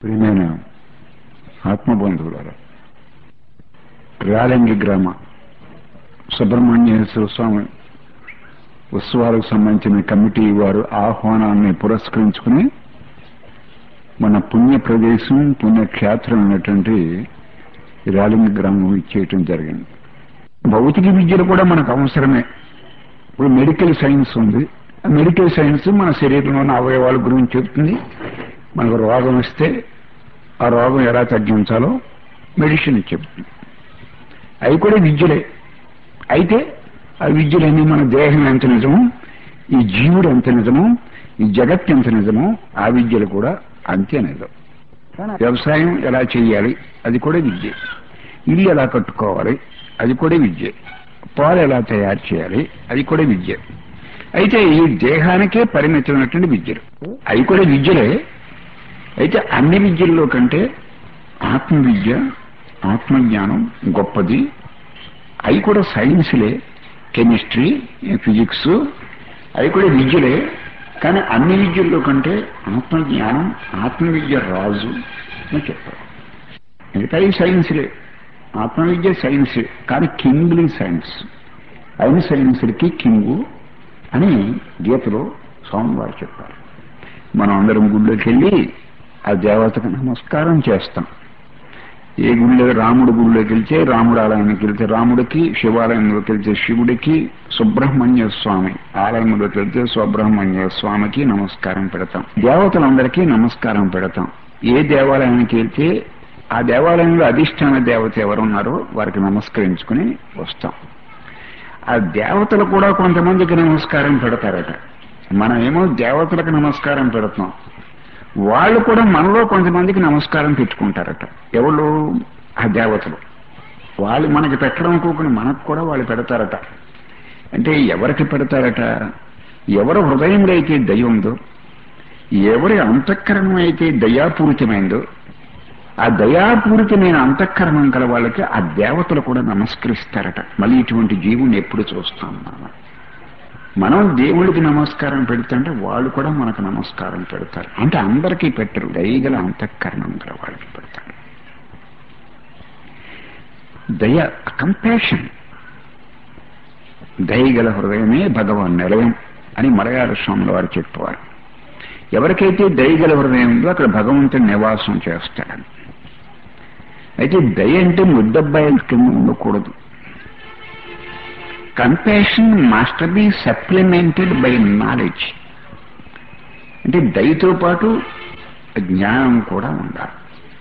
ప్రియమైన ఆత్మబంధువులారా రాలంగి గ్రామ సుబ్రహ్మణ్యేశ్వర స్వామి ఉత్సవాలకు సంబంధించిన కమిటీ వారు ఆహ్వానాన్ని పురస్కరించుకుని మన పుణ్య ప్రదేశం పుణ్యక్షేత్రం అనేటువంటి రాలింగి గ్రామం ఇచ్చేయటం జరిగింది భౌతిక విద్యలు కూడా మనకు అవసరమే ఇప్పుడు మెడికల్ సైన్స్ ఉంది ఆ మెడికల్ సైన్స్ మన శరీరంలో ఉన్న అవయవాల గురించి చెప్తుంది మనకు రోగం వస్తే ఆ రోగం ఎలా తగ్గించాలో మెడిసిన్ చెప్తుంది అవి కూడా విద్యలే అయితే ఆ విద్యలన్నీ మన దేహం ఎంత నిజమో ఈ జీవుడు ఎంత నిజమో ఈ జగత్ ఎంత నిజమో ఆ విద్యలు కూడా అంతే నిజం వ్యవసాయం ఎలా చేయాలి అది కూడా విద్య ఇల్లు ఎలా కట్టుకోవాలి అది కూడా విద్య పాలు ఎలా తయారు చేయాలి అది కూడా విద్య అయితే ఈ దేహానికే పరిమితమైనటువంటి విద్యలు అవి కూడా విద్యలే అయితే అన్ని విద్యల్లో కంటే ఆత్మ విద్య ఆత్మజ్ఞానం గొప్పది అవి కూడా సైన్స్లే కెమిస్ట్రీ ఫిజిక్స్ అవి కూడా విద్యలే కానీ అన్ని విద్యల్లో కంటే ఆత్మజ్ఞానం ఆత్మ విద్య రాజు అని చెప్పారు మిగతా సైన్స్లే ఆత్మ విద్య సైన్స్ కానీ కింగ్లీ సైన్స్ అయిన సైన్స్లకి కింగు అని గీతలో స్వామివారు చెప్పారు మనం అందరం గుళ్ళోకి వెళ్ళి ఆ దేవతకు నమస్కారం చేస్తాం ఏ గుళ్ళో రాముడు గుళ్ళోకి వెళ్తే రాముడు ఆలయానికి వెళ్తే రాముడికి శివాలయంలోకి వెళ్తే శివుడికి సుబ్రహ్మణ్య స్వామి ఆలయంలోకి వెళ్తే సుబ్రహ్మణ్య స్వామికి నమస్కారం పెడతాం దేవతలందరికీ నమస్కారం పెడతాం ఏ దేవాలయానికి వెళ్తే ఆ దేవాలయంలో అధిష్టాన దేవత ఎవరున్నారో వారికి నమస్కరించుకుని వస్తాం ఆ దేవతలు కూడా కొంతమందికి నమస్కారం పెడతారట మనం ఏమో దేవతలకు నమస్కారం పెడతాం వాళ్ళు కూడా మనలో కొంతమందికి నమస్కారం పెట్టుకుంటారట ఎవరు ఆ దేవతలు వాళ్ళు మనకి పెట్టడం అనుకోకుండా మనకు కూడా వాళ్ళు పెడతారట అంటే ఎవరికి పెడతారట ఎవరి హృదయంలో అయితే దయ ఉందో ఎవరి అంతఃకరణం అయితే దయాపూరితమైందో ఆ దయాపూరితమైన అంతఃకరణం గల వాళ్ళకి ఆ దేవతలు కూడా నమస్కరిస్తారట మళ్ళీ ఇటువంటి జీవుని ఎప్పుడు చూస్తాం మనం మనం దేవుడికి నమస్కారం పెడుతుంటే వాళ్ళు కూడా మనకు నమస్కారం పెడతారు అంటే అందరికీ పెట్టరు దయగల అంతఃకరణం గల వాళ్ళకి పెడతారు దయ కంపాషన్ దయగల హృదయమే భగవాన్ నిలయం అని మలయాళ స్వాముల వారు చెప్పేవారు ఎవరికైతే దయగల హృదయం ఉందో అక్కడ భగవంతుని నివాసం చేస్తాడని అయితే దయ అంటే ముద్దబ్బాయిల కింద ఉండకూడదు compassion must be supplemented by knowledge అంటే దయతో పాటు జ్ఞానం కూడా ఉండాలి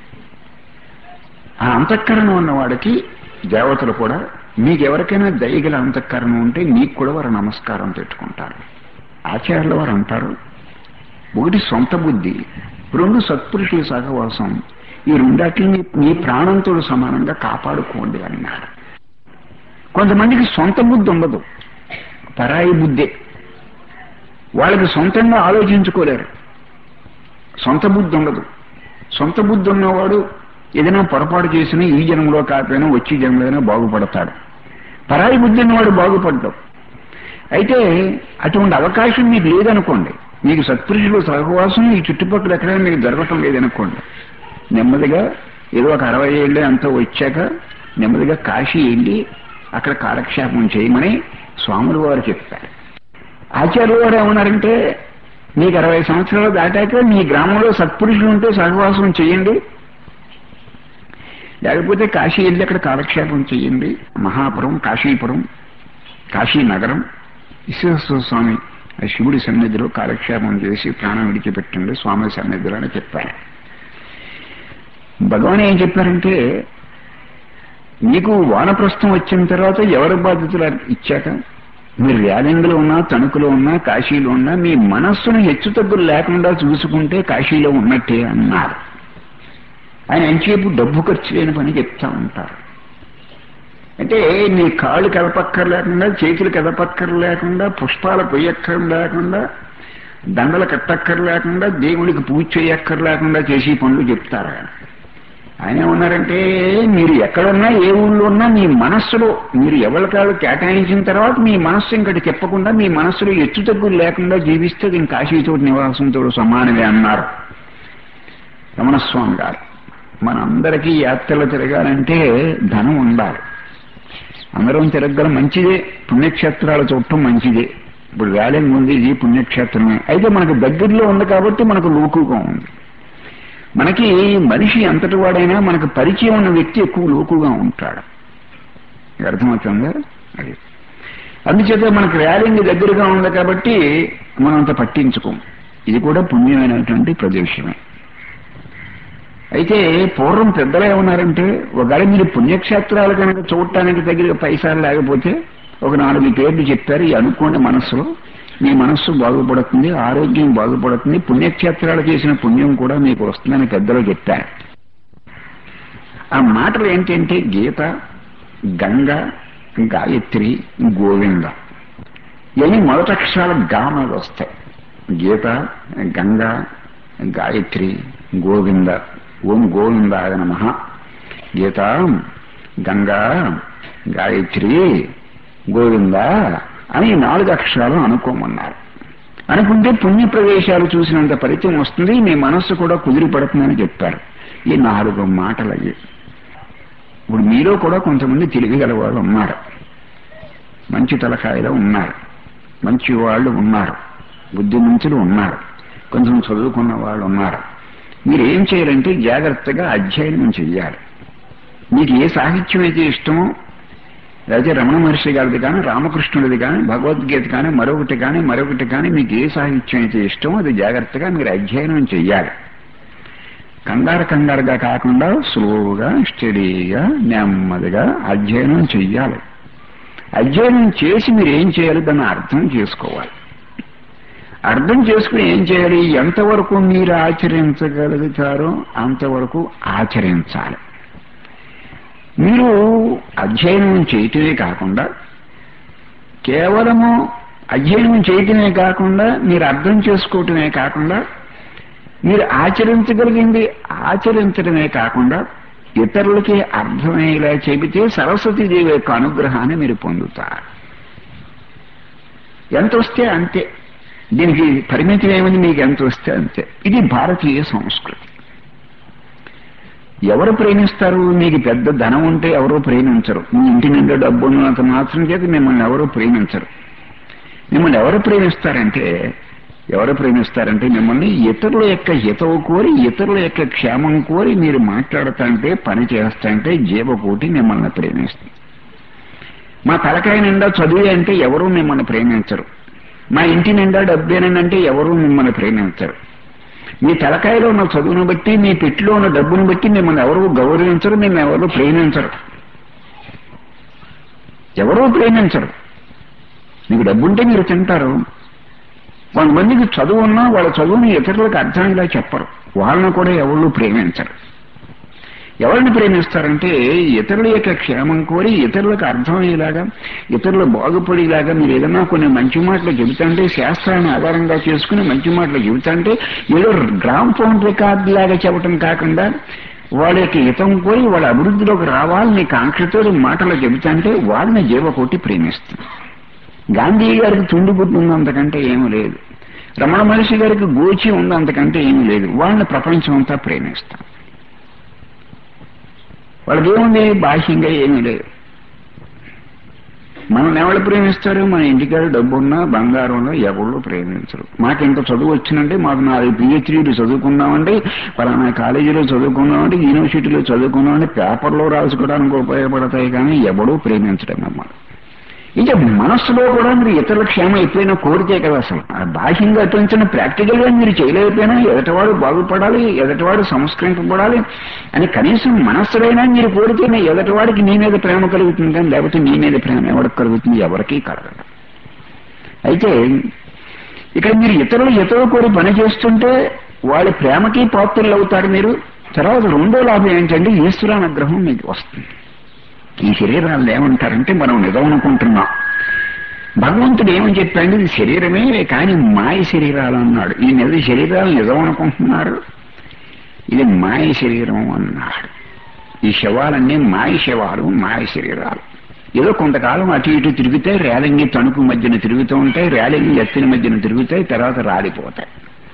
ఆ అంతఃకరణం ఉన్నవాడికి దేవతలు కూడా మీకు ఎవరికైనా దయగల అంతఃకరణం ఉంటే మీకు కూడా వారు నమస్కారం పెట్టుకుంటారు ఆచార్యుల వారు అంటారు ఒకటి సొంత బుద్ధి రెండు సత్పురుషుల సహవాసం ఈ రెండాటిని మీ ప్రాణంతో సమానంగా కాపాడుకోండి అన్నారు కొంతమందికి సొంత బుద్ధి ఉండదు పరాయి బుద్ధే వాళ్ళకి సొంతంగా ఆలోచించుకోలేరు సొంత బుద్ధి ఉండదు సొంత బుద్ధి ఉన్నవాడు ఏదైనా పొరపాటు చేసినా ఈ జన్మలో కాకపోయినా వచ్చే జన్మలోనే బాగుపడతాడు పరాయి బుద్ధి ఉన్నవాడు బాగుపడ్డావు అయితే అటువంటి అవకాశం మీకు లేదనుకోండి మీకు సత్పురుషులు సహవాసం ఈ చుట్టుపక్కల ఎక్కడైనా మీకు జరగటం లేదనుకోండి నెమ్మదిగా ఏదో ఒక అరవై ఏళ్ళు అంతా వచ్చాక నెమ్మదిగా కాశీ వెళ్ళి అక్కడ కాలక్షేపం చేయమని స్వాములు వారు చెప్పారు ఆచార్యులు వారు ఏమన్నారంటే మీకు అరవై సంవత్సరాలు దాటాక మీ గ్రామంలో సత్పురుషులు ఉంటే సహవాసం చేయండి లేకపోతే కాశీ వెళ్ళి అక్కడ కాలక్షేపం చేయండి మహాపురం కాశీపురం కాశీ నగరం విశ్వేశ్వర స్వామి శివుడి సన్నిధిలో కాలక్షేపం చేసి ప్రాణం విడిచిపెట్టండి స్వామి సన్నిధిలో అని చెప్పారు భగవాన్ ఏం చెప్పారంటే మీకు వానప్రస్థం వచ్చిన తర్వాత ఎవరి బాధ్యతలు ఇచ్చాక మీరు ర్యాలింగ్లో ఉన్నా తణుకులో ఉన్నా కాశీలో ఉన్నా మీ మనస్సును హెచ్చుతగ్గులు లేకుండా చూసుకుంటే కాశీలో ఉన్నట్టే అన్నారు ఆయన ఎంతసేపు డబ్బు ఖర్చు లేని పని చెప్తా ఉంటారు అంటే నీ కాళ్ళు కదపక్కర్ లేకుండా చేతులు కదపక్కర్ లేకుండా పుష్పాలు పొయ్యక్కర్ లేకుండా దండలు కట్టక్కర్ లేకుండా దేవుడికి పూజ చేయక్కర్ లేకుండా చేసి పనులు చెప్తారు ఆయన ఆయన ఏమన్నారంటే మీరు ఎక్కడున్నా ఏ ఊళ్ళో ఉన్నా మీ మనస్సులో మీరు ఎవరికాళ్ళు కేటాయించిన తర్వాత మీ మనస్సు ఇంకటి చెప్పకుండా మీ మనస్సులో ఎత్తు తగ్గులు లేకుండా జీవిస్తే ఇంక కాశీతో నివాసంతో సమానమే అన్నారు రమణస్వామి గారు మనందరికీ యాత్రలు తిరగాలంటే ధనం ఉండాలి అందరం తిరగలం మంచిదే పుణ్యక్షేత్రాలు చూడటం మంచిదే ఇప్పుడు వేలంగి ఉంది ఇది పుణ్యక్షేత్రమే అయితే మనకు దగ్గరలో ఉంది కాబట్టి మనకు లోకుగా ఉంది మనకి మనిషి ఎంతటి వాడైనా మనకు పరిచయం ఉన్న వ్యక్తి ఎక్కువ లోకుగా ఉంటాడు అర్థమవుతుందా అది అందుచేత మనకు ర్యాలింగ్ దగ్గరగా ఉంది కాబట్టి మనం అంత పట్టించుకోం ఇది కూడా పుణ్యమైనటువంటి ప్రదేశమే అయితే పూర్వం పెద్దలు ఏమన్నారంటే ఒకవేళ మీరు పుణ్యక్షేత్రాలు కనుక చూడటానికి దగ్గర పైసలు లేకపోతే ఒక నాలుగు పేర్లు చెప్పారు ఈ అనుకోండి మనస్సులో మీ మనస్సు బాగుపడుతుంది ఆరోగ్యం బాగుపడుతుంది పుణ్యక్షేత్రాలు చేసిన పుణ్యం కూడా మీకు వస్తుందని పెద్దలు చెప్పారు ఆ మాటలు ఏంటంటే గీత గంగ గాయత్రి గోవింద ఇవన్నీ మొదటి అక్షరాలు గా మీద వస్తాయి గీత గంగ గాయత్రి గోవింద ఓం గోవిందాయ నమ గీత గంగా గాయత్రి గోవింద అని ఈ నాలుగు అక్షరాలు అనుకోమన్నారు అనుకుంటే పుణ్య ప్రదేశాలు చూసినంత పరిచయం వస్తుంది మీ మనస్సు కూడా కుదిరి పడుతుందని చెప్పారు ఈ నాలుగు మాటలు అయ్యి ఇప్పుడు మీలో కూడా కొంతమంది తెలివిగల వాళ్ళు ఉన్నారు మంచి తలకాయలు ఉన్నారు మంచి వాళ్ళు ఉన్నారు బుద్ధిమంతులు ఉన్నారు కొంచెం చదువుకున్న వాళ్ళు ఉన్నారు మీరు ఏం చేయాలంటే జాగ్రత్తగా అధ్యయనం చెయ్యాలి మీకు ఏ సాహిత్యం అయితే ఇష్టమో లేకపోతే రమణ మహర్షి గారిది కానీ రామకృష్ణుడిది కానీ భగవద్గీత కానీ మరొకటి కానీ మరొకటి కానీ మీకు ఏ సాహిత్యం అయితే ఇష్టమో అది జాగ్రత్తగా మీరు అధ్యయనం చెయ్యాలి కంగారు కంగారుగా కాకుండా స్లోగా స్టడీగా నెమ్మదిగా అధ్యయనం చెయ్యాలి అధ్యయనం చేసి మీరు ఏం చేయాలి దాన్ని అర్థం చేసుకోవాలి అర్థం చేసుకుని ఏం చేయాలి ఎంతవరకు మీరు ఆచరించగలుగుతారో అంతవరకు ఆచరించాలి మీరు అధ్యయనం చేయటమే కాకుండా కేవలము అధ్యయనం చేయటమే కాకుండా మీరు అర్థం చేసుకోవటమే కాకుండా మీరు ఆచరించగలిగింది ఆచరించడమే కాకుండా ఇతరులకి అర్థమయ్యేలా చెబితే సరస్వతీదేవి యొక్క అనుగ్రహాన్ని మీరు పొందుతారు ఎంత వస్తే అంతే దీనికి పరిమితి ఏమని మీకు ఎంత వస్తే అంతే ఇది భారతీయ సంస్కృతి ఎవరు ప్రేమిస్తారు మీకు పెద్ద ధనం ఉంటే ఎవరో ప్రేమించరు మీ ఇంటి నిండా డబ్బు ఉన్నంత మాత్రం చేత మిమ్మల్ని ఎవరూ ప్రేమించరు మిమ్మల్ని ఎవరు ప్రేమిస్తారంటే ఎవరు ప్రేమిస్తారంటే మిమ్మల్ని ఇతరుల యొక్క హితవు కోరి ఇతరుల యొక్క క్షేమం కోరి మీరు మాట్లాడుతుంటే పని చేస్తుంటే జీవకోటి మిమ్మల్ని ప్రేమిస్తుంది మా తలకాయ నిండా చదువు అంటే ఎవరూ మిమ్మల్ని ప్రేమించరు మా ఇంటి నిండా డబ్బేనంటే ఎవరూ మిమ్మల్ని ప్రేమించరు మీ తలకాయలో ఉన్న చదువును బట్టి మీ పెట్టిలో ఉన్న డబ్బును బట్టి మిమ్మల్ని ఎవరు గౌరవించరు మేము ఎవరు ప్రేమించరు ఎవరూ ప్రేమించరు మీకు డబ్బుంటే మీరు తింటారు కొంతమందికి చదువు ఉన్నా వాళ్ళ చదువుని ఇతరులకు అర్థమయ్యేలా చెప్పరు వాళ్ళని కూడా ఎవరు ప్రేమించరు ఎవరిని ప్రేమిస్తారంటే ఇతరుల యొక్క క్షేమం కోరి ఇతరులకు అర్థమయ్యేలాగా ఇతరులు బాగుపడేలాగా మీరు ఏదైనా కొన్ని మంచి మాటలు చెబుతాంటే శాస్త్రాన్ని ఆధారంగా చేసుకుని మంచి మాటలు చెబుతాంటే ఏదో గ్రామ్ ఫోన్ రికార్డు లాగా చెప్పటం కాకుండా వాళ్ళ యొక్క హితం కోరి వాళ్ళ అభివృద్ధిలోకి రావాలని కాంక్షతో మాటలు చెబుతాంటే వాళ్ళని జీవకోటి ప్రేమిస్తుంది గాంధీ గారికి తుండిపుట్టు ఉంది అంతకంటే ఏమీ లేదు రమణ మహర్షి గారికి గోచి ఉంది అంతకంటే ఏమీ లేదు వాళ్ళని ప్రపంచం అంతా ప్రేమిస్తాం వాళ్ళకి ఏముంది బాహ్యంగా ఏమీ లేదు మనం ఎవరు ప్రేమిస్తారు మన ఇంటికాడ డబ్బు ఉన్నా బంగారం ఉన్నా ఎవరు ప్రేమించరు మాకు ఇంత చదువు వచ్చినంటే మాకు నాలుగు పిహెచ్డీలు చదువుకున్నామంటే పలానా కాలేజీలో చదువుకున్నామంటే యూనివర్సిటీలో చదువుకున్నామంటే పేపర్లో రాసుకోవడానికి ఉపయోగపడతాయి కానీ ఎవడూ ప్రేమించడం అన్నమాట ఇంకా మనస్సులో కూడా మీరు ఇతరుల క్షేమం ఎప్పుడైనా కోరితే కదా అసలు ఆ బాహ్యంగా అటుంచిన ప్రాక్టికల్ గా మీరు చేయలేకపోయినా ఎదటివాడు బాగుపడాలి ఎదటివాడు సంస్కరింపబడాలి అని కనీసం మనస్సులైనా మీరు కోరితేనే ఎదటివాడికి నీ మీద ప్రేమ కలుగుతుంది కానీ లేకపోతే నీ మీద ప్రేమ ఎవరికి కలుగుతుంది ఎవరికీ కలగదు అయితే ఇక్కడ మీరు ఇతరులు ఇతరులు కోరి పని చేస్తుంటే వాళ్ళ ప్రేమకి పాత్రలు అవుతారు మీరు తర్వాత రెండో లాభం ఏంటంటే ఈశ్వరానుగ్రహం మీకు వస్తుంది ఈ శరీరాలు ఏమంటారంటే మనం నిజం అనుకుంటున్నాం భగవంతుడు ఏమని చెప్పాడు ఇది శరీరమే కానీ మాయ శరీరాలు అన్నాడు ఈ నిజ శరీరాలు నిజం అనుకుంటున్నారు ఇది మాయ శరీరం అన్నాడు ఈ శవాలన్నీ మాయ శవాలు మాయ శరీరాలు ఏదో కొంతకాలం అటు ఇటు తిరుగుతాయి రేలంగి తణుకు మధ్యన తిరుగుతూ ఉంటాయి రేలంగి ఎత్తిన మధ్యన తిరుగుతాయి తర్వాత రాలిపోతాయి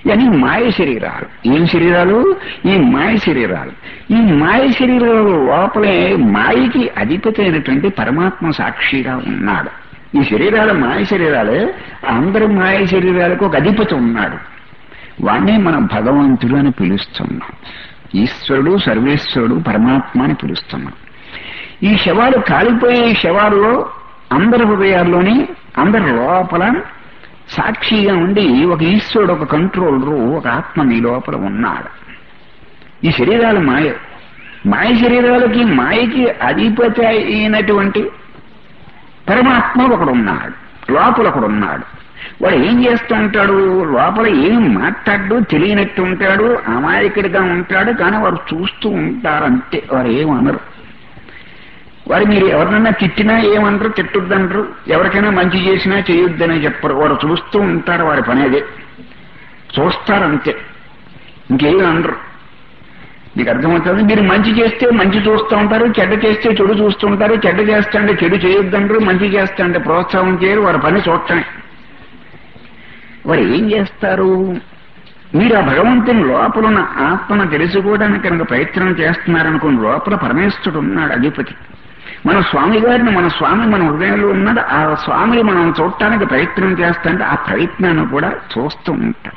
ఇవన్నీ మాయ శరీరాలు ఏం శరీరాలు ఈ మాయ శరీరాలు ఈ మాయ శరీరాల లోపలే మాయకి అధిపతి అయినటువంటి పరమాత్మ సాక్షిగా ఉన్నాడు ఈ శరీరాల మాయ శరీరాలే అందరి మాయ శరీరాలకు ఒక అధిపతి ఉన్నాడు వాణ్ణే మనం భగవంతుడు అని పిలుస్తున్నాం ఈశ్వరుడు సర్వేశ్వరుడు పరమాత్మ అని పిలుస్తున్నాం ఈ శవాలు కాలిపోయే శవాల్లో అందరి హృదయాల్లోని అందరి లోపల సాక్షిగా ఉండి ఒక ఈశ్వరుడు ఒక కంట్రోలరు ఒక ఆత్మ మీ లోపల ఉన్నాడు ఈ శరీరాలు మాయ మాయ శరీరాలకి మాయకి అధిపతి అయినటువంటి పరమాత్మ ఒకడు ఉన్నాడు లోపల ఒకడు ఉన్నాడు వాడు ఏం చేస్తూ ఉంటాడు లోపల ఏం మాట్లాడు తెలియనట్టు ఉంటాడు అమాయకుడిగా ఉంటాడు కానీ వారు చూస్తూ ఉంటారు అంతే వారు ఏమనరు వారు మీరు ఎవరినైనా తిట్టినా ఏమంటారు తిట్టొద్దంటారు ఎవరికైనా మంచి చేసినా చేయొద్దని చెప్పరు వారు చూస్తూ ఉంటారు వారి పని అదే చూస్తారు అంతే ఇంకేం అనరు మీకు అర్థమవుతుంది మీరు మంచి చేస్తే మంచి చూస్తూ ఉంటారు చెడ్డ చేస్తే చెడు చూస్తూ ఉంటారు చెడ్డ చేస్తా అంటే చెడు చేయొద్దంటారు మంచి చేస్తా అంటే ప్రోత్సాహం చేయరు వారి పని చూడటమే వారు ఏం చేస్తారు మీరు ఆ భగవంతుని లోపల ఉన్న ఆత్మను తెలుసుకోవడానికి కనుక ప్రయత్నం చేస్తున్నారనుకున్న లోపల పరమేశ్వరుడు ఉన్నాడు అధిపతి మన స్వామి గారిని మన స్వామి మన హృదయంలో ఉన్నాడు ఆ స్వామిని మనం చూడటానికి ప్రయత్నం చేస్తుంటే ఆ ప్రయత్నాన్ని కూడా చూస్తూ ఉంటాడు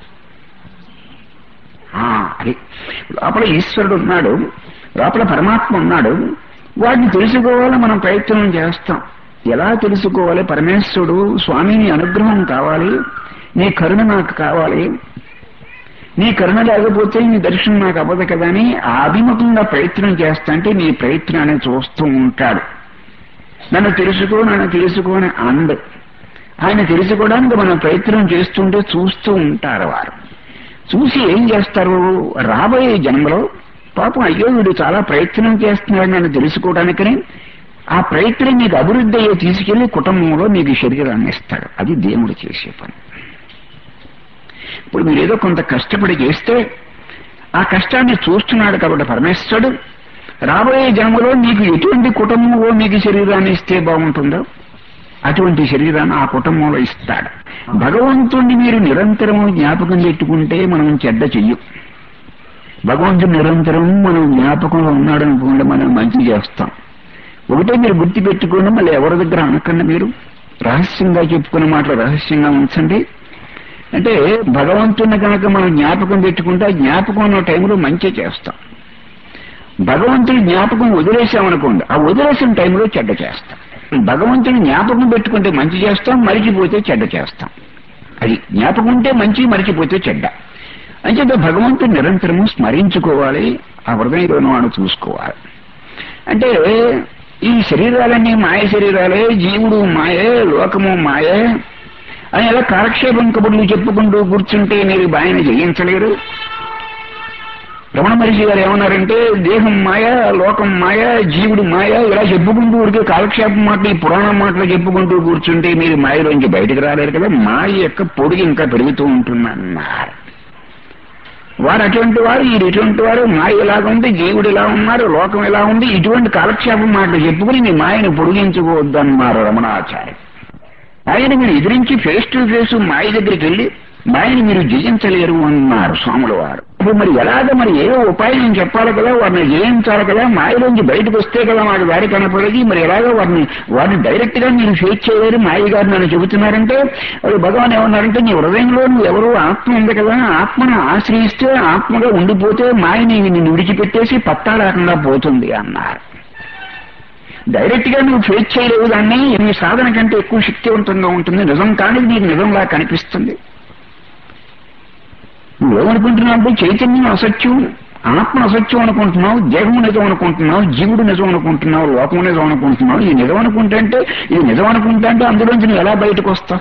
ఆ, అది లోపల ఈశ్వరుడు ఉన్నాడు లోపల పరమాత్మ ఉన్నాడు వాటిని తెలుసుకోవాలని మనం ప్రయత్నం చేస్తాం ఎలా తెలుసుకోవాలి పరమేశ్వరుడు స్వామిని అనుగ్రహం కావాలి నీ కరుణ నాకు కావాలి నీ కరుణ లేకపోతే నీ దర్శనం నాకు అవ్వదు కదా అని ఆ అభిముఖంగా ప్రయత్నం చేస్తాంటే నీ ప్రయత్నాన్ని చూస్తూ ఉంటాడు నన్ను తెలుసుకో నన్ను తెలుసుకో అని అంద ఆయన తెలుసుకోవడానికి మనం ప్రయత్నం చేస్తుంటే చూస్తూ ఉంటారు వారు చూసి ఏం చేస్తారు రాబోయే జన్మలో పాపం అయ్యో వీడు చాలా ప్రయత్నం చేస్తున్నాడు నన్ను తెలుసుకోవడానికని ఆ ప్రయత్నం మీకు అభివృద్ధి అయ్యే తీసుకెళ్లి కుటుంబంలో మీకు శరీరాన్ని ఇస్తాడు అది దేవుడు చేసే పని ఇప్పుడు మీరు ఏదో కొంత కష్టపడి చేస్తే ఆ కష్టాన్ని చూస్తున్నాడు కాబట్టి పరమేశ్వరుడు రాబోయే జన్మలో మీకు ఎటువంటి కుటుంబంలో మీకు శరీరాన్ని ఇస్తే బాగుంటుందో అటువంటి శరీరాన్ని ఆ కుటుంబంలో ఇస్తాడు భగవంతుణ్ణి మీరు నిరంతరం జ్ఞాపకం పెట్టుకుంటే మనం చెడ్డ చెయ్యం భగవంతుడు నిరంతరం మనం జ్ఞాపకంలో ఉన్నాడు అనుకోండి మనం మంచి చేస్తాం ఒకటే మీరు గుర్తు పెట్టుకోండి మళ్ళీ ఎవరి దగ్గర అనకండి మీరు రహస్యంగా చెప్పుకున్న మాటలు రహస్యంగా ఉంచండి అంటే భగవంతుని కనుక మనం జ్ఞాపకం పెట్టుకుంటే ఆ జ్ఞాపకం ఉన్న టైంలో మంచి చేస్తాం భగవంతుని జ్ఞాపకం వదిలేసామనుకోండి ఆ వదిలేసిన టైంలో చెడ్డ చేస్తాం భగవంతుని జ్ఞాపకం పెట్టుకుంటే మంచి చేస్తాం మరిచిపోతే చెడ్డ చేస్తాం అది జ్ఞాపకం ఉంటే మంచి మరిచిపోతే చెడ్డ అంచేత భగవంతుని నిరంతరము స్మరించుకోవాలి ఆ హృదయంలోనూ వాడు చూసుకోవాలి అంటే ఈ శరీరాలన్నీ మాయ శరీరాలే జీవుడు మాయే లోకము మాయే అని ఎలా కాలక్షేపం కబుర్లు చెప్పుకుంటూ కూర్చుంటే మీరు బాయన జయించలేరు రమణ మహర్షి గారు ఏమన్నారంటే దేహం మాయ లోకం మాయ జీవుడు మాయ ఇలా చెప్పుకుంటూ ఊరికే కాలక్షేపం మాటలు ఈ పురాణం మాటలు చెప్పుకుంటూ కూర్చుంటే మీరు మాయలోంచి బయటకు రాలేరు కదా మాయ యొక్క పొడిగి ఇంకా పెరుగుతూ ఉంటుందన్నారు వారు అటువంటి వారు ఈ ఇటువంటి వారు మాయ ఇలాగ ఉంది జీవుడు ఇలా ఉన్నారు లోకం ఇలా ఉంది ఇటువంటి కాలక్షేపం మాటలు చెప్పుకుని మీ మాయను పొడిగించుకోవద్దన్నారు రమణాచార్య ఆయన మీరు ఎదిరించి ఫేస్ టు ఫేస్ మాయ దగ్గరికి వెళ్ళి మాయని మీరు జయించలేరు అన్నారు స్వాముల వారు ఇప్పుడు మరి ఎలాగ మరి ఏదో ఉపాయం చెప్పాలి కదా వారిని జయించాలి కదా మాయలోంచి బయటకు వస్తే కదా వాడి దారి కనపడేది మరి ఎలాగో వారిని వారిని డైరెక్ట్ గా మీరు ఫేస్ చేయలేరు మాయ గారు నన్ను చెబుతున్నారంటే వాడు భగవాన్ ఏమన్నారంటే నీ హృదయంలో నువ్వు ఎవరు ఆత్మ ఉంది కదా ఆత్మను ఆశ్రయిస్తే ఆత్మగా ఉండిపోతే మాయని నిన్ను విడిచిపెట్టేసి పత్తా లేకుండా పోతుంది అన్నారు డైరెక్ట్ గా నువ్వు ఫేస్ చేయలేవు దాన్ని నీ సాధన కంటే ఎక్కువ శక్తివంతంగా ఉంటుంది నిజం కానీ నీకు నిజంలా కనిపిస్తుంది నువ్వేమనుకుంటున్నావు అంటే చైతన్యం అసత్యం ఆత్మ అసత్యం అనుకుంటున్నావు దేహం నిజం అనుకుంటున్నావు జీవుడు నిజం అనుకుంటున్నావు లోకం నిజం అనుకుంటున్నావు ఇది నిజం అనుకుంటే అంటే ఇది నిజం అనుకుంటా అంటే అందులోంచి నువ్వు ఎలా బయటకు వస్తావు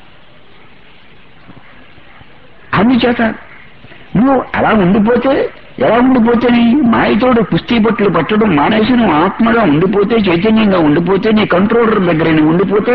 అందుచేత నువ్వు అలా ఉండిపోతే ఎలా ఉండిపోతే నీ మాయతోడు కుస్తీ పట్టులు పట్టడం మానేసి నువ్వు ఆత్మగా ఉండిపోతే చైతన్యంగా ఉండిపోతే నీ కంట్రోలర్ దగ్గర నువ్వు ఉండిపోతే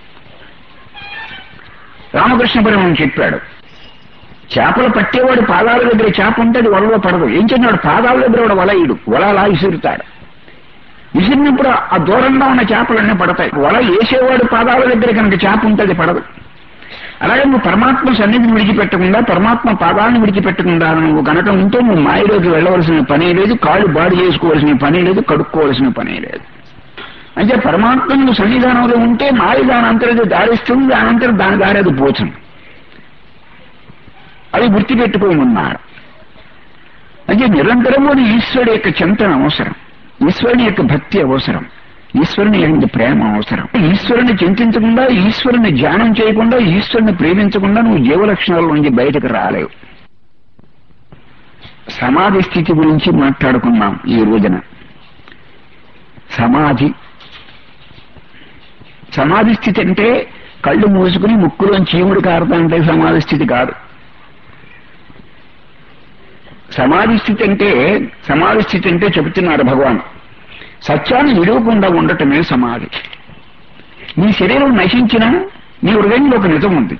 రామకృష్ణ పరమం చెప్పాడు చేపలు పట్టేవాడు పాదాల దగ్గర చేప ఉంటే అది వలలో పడదు ఏం చెన్నాడు పాదాల దగ్గర వాడు వల ఇడు వల అలా విసురుతాడు విసిరినప్పుడు ఆ దూరంగా ఉన్న చేపలన్నీ పడతాయి వల వేసేవాడు పాదాల దగ్గర కనుక చేప ఉంటే అది పడదు అలాగే నువ్వు పరమాత్మ సన్నిధిని విడిచిపెట్టకుండా పరమాత్మ పాదాలను విడిచిపెట్టకుండా నువ్వు కనుక ఉంటే నువ్వు మాయలోకి వెళ్ళవలసిన పని లేదు కాళ్ళు బాడు చేసుకోవాల్సిన పని లేదు కడుక్కోవాల్సిన పని లేదు అంటే పరమాత్మ నువ్వు సన్నిధానంలో ఉంటే మాయ దాని అంతరం దారిస్తుంది దాని అంతరం దాని దారి అది పోతుంది అది గుర్తుపెట్టుకోమన్నాడు అంటే నిరంతరము ఈశ్వరుడు యొక్క చింతన అవసరం ఈశ్వరుని యొక్క భక్తి అవసరం ఈశ్వరుని యొక్క ప్రేమ అవసరం ఈశ్వరుని చింతించకుండా ఈశ్వరుని ధ్యానం చేయకుండా ఈశ్వరుని ప్రేమించకుండా నువ్వు జీవలక్షణాల నుంచి బయటకు రాలేవు సమాధి స్థితి గురించి మాట్లాడుకున్నాం ఈ రోజున సమాధి సమాధి స్థితి అంటే కళ్ళు మూసుకుని ముక్కులో చీముడు కారుతాంటే సమాధి స్థితి కాదు సమాధి స్థితి అంటే సమాధి స్థితి అంటే చెబుతున్నారు భగవాన్ సత్యాన్ని విడవకుండా ఉండటమే సమాధి నీ శరీరం నశించినా నీ హృదయంలో ఒక నిజం ఉంది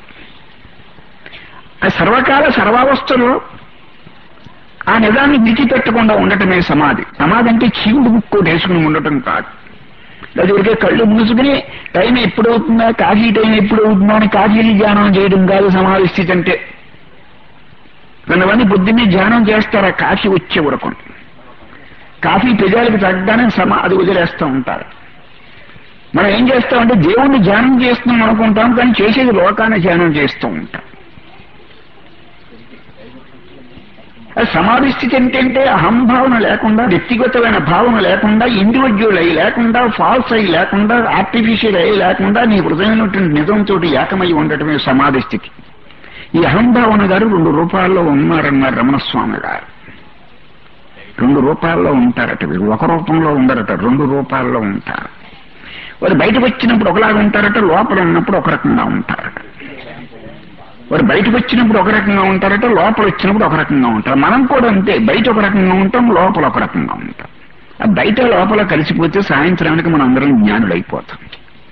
ఆ సర్వకాల సర్వావస్థలో ఆ నిజాన్ని విడిచిపెట్టకుండా ఉండటమే సమాధి సమాధి అంటే చీవుడు ముక్కు వేసుకుని ఉండటం కాదు లేదా ఊరికే కళ్ళు మూసుకుని టైం ఎప్పుడు అవుతుందా కాఫీ టైం ఎప్పుడు అవుతుందా అని కాఫీని ధ్యానం చేయడం కాదు సమాధి స్థితి అంటే కొంతమంది పొద్దున్నే ధ్యానం చేస్తారు ఆ కాఫీ వచ్చే వరకు కాఫీ పెదాలకు తగ్గగానే సమా అది వదిలేస్తూ ఉంటారు మనం ఏం చేస్తామంటే దేవుణ్ణి ధ్యానం చేస్తున్నాం అనుకుంటాం కానీ చేసేది లోకాన్ని ధ్యానం చేస్తూ ఉంటాం అది సమాధి స్థితి ఏంటంటే అహంభావన లేకుండా వ్యక్తిగతమైన భావన లేకుండా ఇండివిజువల్ అయి లేకుండా ఫాల్స్ అయి లేకుండా ఆర్టిఫిషియల్ అయి లేకుండా నీ హృదయమైనటువంటి నిజంతో ఏకమై ఉండటమే సమాధి స్థితి ఈ అహంభావన గారు రెండు రూపాల్లో ఉన్నారన్నారు రమణస్వామి గారు రెండు రూపాల్లో ఉంటారట వీరు ఒక రూపంలో ఉండరట రెండు రూపాల్లో ఉంటారు వారు బయటకు వచ్చినప్పుడు ఒకలాగా ఉంటారట లోపల ఉన్నప్పుడు ఒక రకంగా ఉంటారట వారు బయటకు వచ్చినప్పుడు ఒక రకంగా ఉంటారట లోపల వచ్చినప్పుడు ఒక రకంగా ఉంటారు మనం కూడా అంతే బయట ఒక రకంగా ఉంటాం లోపల ఒక రకంగా ఉంటాం ఆ బయట లోపల కలిసిపోతే సాయంత్రానికి మనం అందరం జ్ఞానులైపోతాం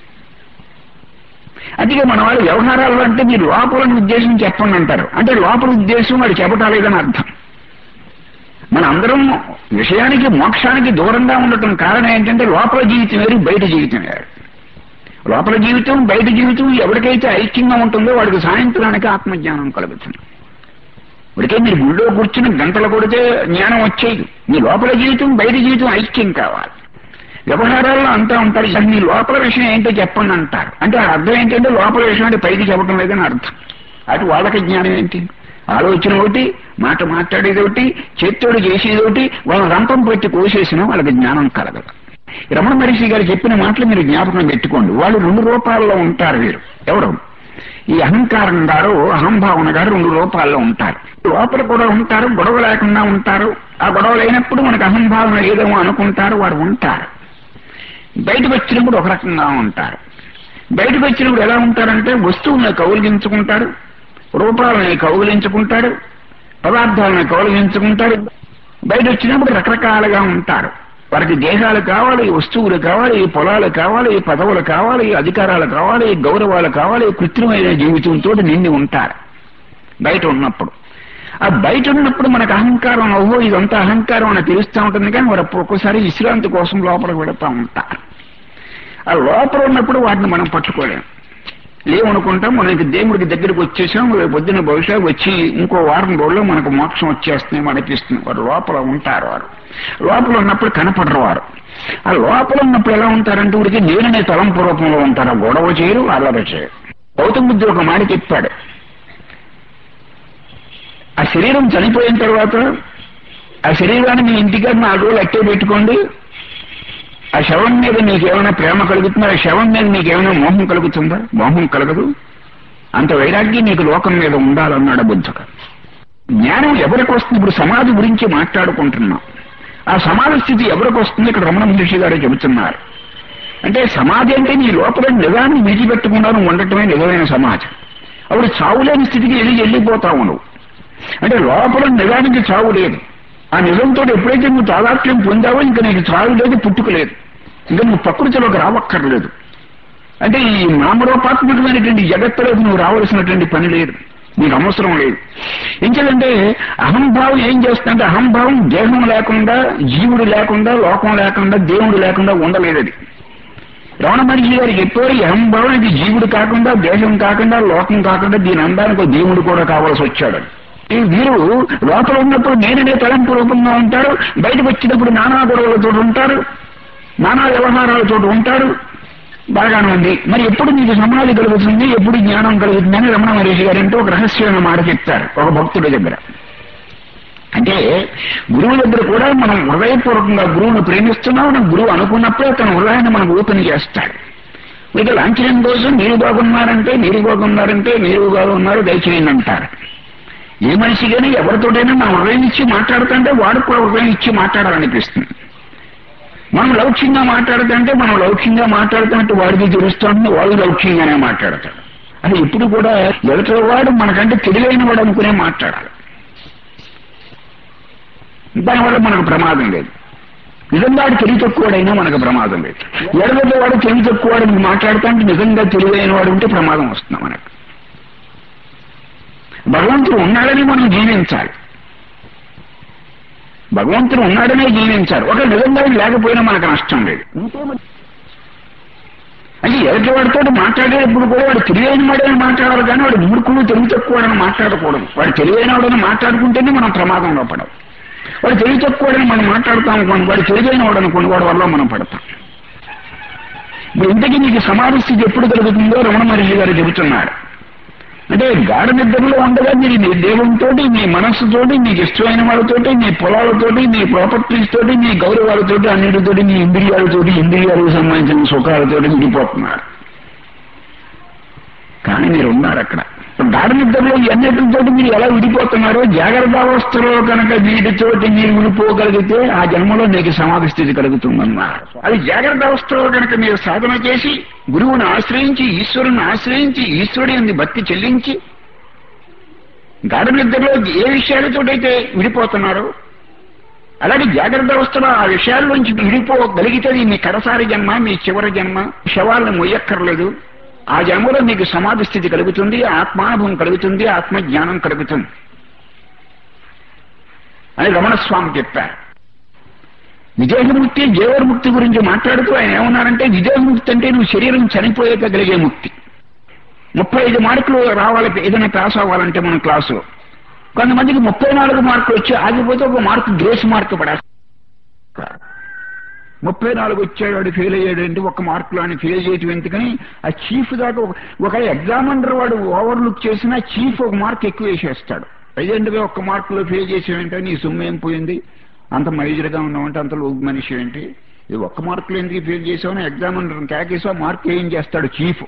అందుకే మన వాళ్ళు వ్యవహారాలు అంటే మీరు లోపల ఉద్దేశం చెప్పండి అంటారు అంటే లోపల ఉద్దేశం వాడు చెప్పటాలేదని అర్థం మన అందరం విషయానికి మోక్షానికి దూరంగా ఉండటం కారణం ఏంటంటే లోపల జీవితం వేరు బయట జీవితం వేరు లోపల జీవితం బయట జీవితం ఎవరికైతే ఐక్యంగా ఉంటుందో వాడికి సాయంత్రానికి ఆత్మజ్ఞానం కలుగుతుంది ఇప్పటికే మీరు గుళ్ళో కూర్చుని గంటలు కొడితే జ్ఞానం వచ్చేది మీ లోపల జీవితం బయట జీవితం ఐక్యం కావాలి వ్యవహారాల్లో అంతా ఉంటారు "సార్, మీ లోపల విషయం ఏంటో చెప్పండి అంటారు అంటే ఆ అర్థం ఏంటంటే లోపల విషయం అంటే పైకి చెప్పడం లేదని అర్థం అటు వాళ్ళకి జ్ఞానం ఏంటి ఆలోచన ఒకటి మాట మాట్లాడేది ఒకటి చేత్తోడు చేసేది ఒకటి వాళ్ళ రంపం పెట్టి కోసేసినా వాళ్ళకి జ్ఞానం కలగదు ఈ రమణ మహర్షి గారు చెప్పిన మాటలు మీరు జ్ఞాపకం పెట్టుకోండి వాళ్ళు రెండు రూపాల్లో ఉంటారు వీరు ఎవరు ఈ అహంకారం గారు అహంభావన గారు రెండు రూపాల్లో ఉంటారు లోపల కూడా ఉంటారు గొడవ లేకుండా ఉంటారు ఆ గొడవ లేనప్పుడు మనకు అహంభావన ఏదేమో అనుకుంటారు వారు ఉంటారు బయటకు వచ్చినప్పుడు ఒక రకంగా ఉంటారు బయటకు వచ్చినప్పుడు ఎలా ఉంటారంటే వస్తువులను కౌలిగించుకుంటారు రూపాలని కౌగిలించుకుంటాడు పదార్థాలను కౌగిలించుకుంటాడు బయట వచ్చినప్పుడు రకరకాలుగా ఉంటారు వారికి దేహాలు కావాలి వస్తువులు కావాలి ఈ పొలాలు కావాలి ఈ పదవులు కావాలి ఈ అధికారాలు కావాలి ఈ గౌరవాలు కావాలి ఈ కృత్రిమైన జీవితంతో నిండి ఉంటారు బయట ఉన్నప్పుడు ఆ బయట ఉన్నప్పుడు మనకు అహంకారం ఓహో ఇదంతా అహంకారం అని తెలుస్తూ ఉంటుంది కానీ వారు ఒక్కొక్కసారి విశ్రాంతి కోసం లోపలికి వెళుతూ ఉంటారు ఆ లోపల ఉన్నప్పుడు వాటిని మనం పట్టుకోలేం లేవనుకుంటాం మనకి దేవుడికి దగ్గరికి వచ్చేసాం రేపు పొద్దున బహుశా వచ్చి ఇంకో వారం రోజుల్లో మనకు మోక్షం వచ్చేస్తుంది అనిపిస్తుంది వారు లోపల ఉంటారు వారు లోపల ఉన్నప్పుడు కనపడరు వారు ఆ లోపల ఉన్నప్పుడు ఎలా ఉంటారంటే ఊరికి నేననే తలంపు రూపంలో ఉంటారు ఆ గొడవ చేయరు అల్లరి చేయరు గౌతమ బుద్ధుడు ఒక మాట చెప్పాడు ఆ శరీరం చనిపోయిన తర్వాత ఆ శరీరాన్ని మీ ఇంటికాడ నాలుగు రోజులు అట్టే పెట్టుకోండి ఆ శవం మీద మీకు ఏమైనా ప్రేమ కలుగుతుందా ఆ శవం మీద మీకు ఏమైనా మోహం కలుగుతుందా మోహం కలగదు అంత వైరాగ్యం నీకు లోకం మీద ఉండాలన్నాడు బుద్ధుడు జ్ఞానం ఎవరికి వస్తుంది ఇప్పుడు సమాధి గురించి మాట్లాడుకుంటున్నాం ఆ సమాధి స్థితి ఎవరికి వస్తుంది ఇక్కడ రమణ మహర్షి గారు చెబుతున్నారు అంటే సమాధి అంటే నీ లోపల నిజాన్ని విడిచిపెట్టకుండా నువ్వు ఉండటమే నిజమైన సమాజం అప్పుడు చావులేని స్థితికి వెళ్ళి వెళ్ళిపోతావు నువ్వు అంటే లోపల నిజానికి చావు లేదు ఆ నిజంతో ఎప్పుడైతే నువ్వు తాదాత్మ్యం పొందావో ఇంకా నీకు చావు లేదు పుట్టుక లేదు ఇంకా నువ్వు ప్రకృతిలోకి రావక్కర్లేదు అంటే ఈ నామరూపాత్మకమైనటువంటి జగత్తులోకి నువ్వు రావాల్సినటువంటి పని లేదు నీకు అవసరం లేదు ఎందుకంటే అహంభావం ఏం చేస్తుందంటే అహంభావం దేహం లేకుండా జీవుడు లేకుండా లోకం లేకుండా దేవుడు లేకుండా ఉండలేదు అది రమణ మహర్షి గారు చెప్పారు ఈ అహంభావం ఇది జీవుడు కాకుండా దేశం కాకుండా లోకం కాకుండా దీని అందానికి ఒక దేవుడు కూడా కావాల్సి వచ్చాడు ఈ వీరు లోపల ఉన్నప్పుడు నేననే తలంపు రూపంగా ఉంటారు బయటకు వచ్చినప్పుడు నానా గొడవలతో ఉంటారు నానా వ్యవహారాలతో ఉంటారు బాగానే ఉంది మరి ఎప్పుడు నీకు సమాధి కలుగుతుంది ఎప్పుడు జ్ఞానం కలుగుతుందని రమణ మహర్షి గారు అంటే ఒక రహస్యమైన మాట చెప్తారు ఒక భక్తుడి దగ్గర అంటే గురువు దగ్గర కూడా మనం హృదయపూర్వకంగా గురువును ప్రేమిస్తున్నాం మనం గురువు అనుకున్నప్పుడే తన హృదయాన్ని మనకు ఓపెన్ చేస్తాడు మీకు లాంఛనం కోసం మీరు బాగున్నారంటే మీరు బాగున్నారంటే మీరు బాగున్నారు దయచేయండి అంటారు ఏ మనిషి కానీ ఎవరితోటైనా మనం హృదయం ఇచ్చి మాట్లాడుతుంటే వాడు కూడా హృదయం ఇచ్చి మాట్లాడాలనిపిస్తుంది మనం లౌక్యంగా మాట్లాడుతుంటే మనం లౌక్యంగా మాట్లాడుతున్నట్టు వాడికి తెలుస్తుంది వాడు లౌక్యంగానే మాట్లాడతాడు అది ఎప్పుడు కూడా ఎదుటి వాడు మనకంటే తెలివైన వాడు అనుకునే మాట్లాడాలి దానివల్ల మనకు ప్రమాదం లేదు నిజంగా వాడు తెలివి తక్కువడైనా మనకు ప్రమాదం లేదు ఎడగడ్డ వాడు తెలివి తక్కువవాడు మాట్లాడుతుంటే నిజంగా తెలివైన వాడు ఉంటే ప్రమాదం వస్తుంది మనకు భగవంతుడు ఉన్నాడని మనం జీవించాలి భగవంతుడు ఉన్నాడనే జీవించాలి ఒక నిజంగా లేకపోయినా మనకు నష్టం లేదు అంటే ఎదుటి వాడితో మాట్లాడేటప్పుడు కూడా వాడు తెలివైన వాడని మాట్లాడాలి కానీ వాడు మూర్ఖుడు తెలివి తక్కువడని మాట్లాడకూడదు వాడు తెలివైన వాడని మాట్లాడుకుంటేనే మనం ప్రమాదంలో పడవు వాడు తెలివి తక్కువడని మనం మాట్లాడుతాం అనుకోండి వాడు తెలివైన వాడు అనుకోండి వాడి వల్ల మనం పడతాం ఇప్పుడు ఇంతకీ నీకు సమాధి స్థితి ఎప్పుడు కలుగుతుందో రమణ మహర్షి గారు చెబుతున్నారు అంటే గాఢ నిద్రలో ఉండగా మీరు మీ దేవునితో మీ మనస్సుతోటి మీకు ఇష్టమైన వాళ్ళతోటి మీ పొలాలతోటి మీ ప్రాపర్టీస్ తోటి మీ గౌరవాలతోటి అన్నిటితోటి మీ ఇంద్రియాలతోటి ఇంద్రియాలకు సంబంధించిన సుఖాలతోటి విడిపోతున్నారు కానీ మీరు ఉన్నారు అక్కడ గాఢ నిద్రలో అన్నిటితో మీరు ఎలా విడిపోతున్నారో జాగ్రత్త అవస్థలో కనుక వీటితోటి మీరు విడిపోగలిగితే ఆ జన్మలో మీకు సమాధి స్థితి కలుగుతుందన్నారు అది జాగ్రత్త అవస్థలో కనుక మీరు సాధన చేసి గురువుని ఆశ్రయించి ఈశ్వరుని ఆశ్రయించి ఈశ్వరుడి అంది భక్తి చెల్లించి గాఢ నిద్రలో ఏ విషయాలతోటైతే విడిపోతున్నారో అలాగే జాగ్రత్త అవస్థలో ఆ విషయాల్లోంచి విడిపోగలిగితే మీ కడసారి జన్మ మీ చివరి జన్మ శవాలను మొయ్యక్కర్లేదు ఆ జన్మలో మీకు సమాధి స్థితి కలుగుతుంది ఆత్మానుభవం కలుగుతుంది ఆత్మజ్ఞానం కలుగుతుంది అని రమణస్వామి చెప్పారు విదేహముక్తి జీవన్ముక్తి గురించి మాట్లాడుతూ ఆయన ఏమన్నారంటే విదేహముక్తి అంటే నువ్వు శరీరం చనిపోయాక కలిగే ముక్తి ముప్పై ఐదు మార్కులు రావాలి ఏదైనా పాస్ అవ్వాలంటే మన క్లాసులో కొంతమందికి ముప్పై నాలుగు మార్కులు వచ్చి ఆగిపోతే ఒక మార్కు గ్రేస్ మార్క్ పడేస్తారు ముప్పై నాలుగు వచ్చాడు వాడు ఫెయిల్ అయ్యాడు అంటే ఒక మార్కులో అని ఫెయిల్ చేయటం ఎందుకని ఆ చీఫ్ దాకా ఒక- ఒక ఎగ్జామినర్ వాడు ఓవర్లుక్ చేసినా చీఫ్ ఒక మార్క్ ఎక్కువ వేసేస్తాడు ఐదెండుగా ఒక్క మార్కులో ఫెయిల్ చేసేవంటే నీ సొమ్ము ఏం పోయింది అంత మైజర్గా ఉన్నావంటే అంత లోపు మనిషి ఏంటి ఇది ఒక్క మార్కులో ఎందుకు ఫెయిల్ చేసావని ఎగ్జామినర్ కేకేసా మార్క్ ఏం చేస్తాడు చీఫ్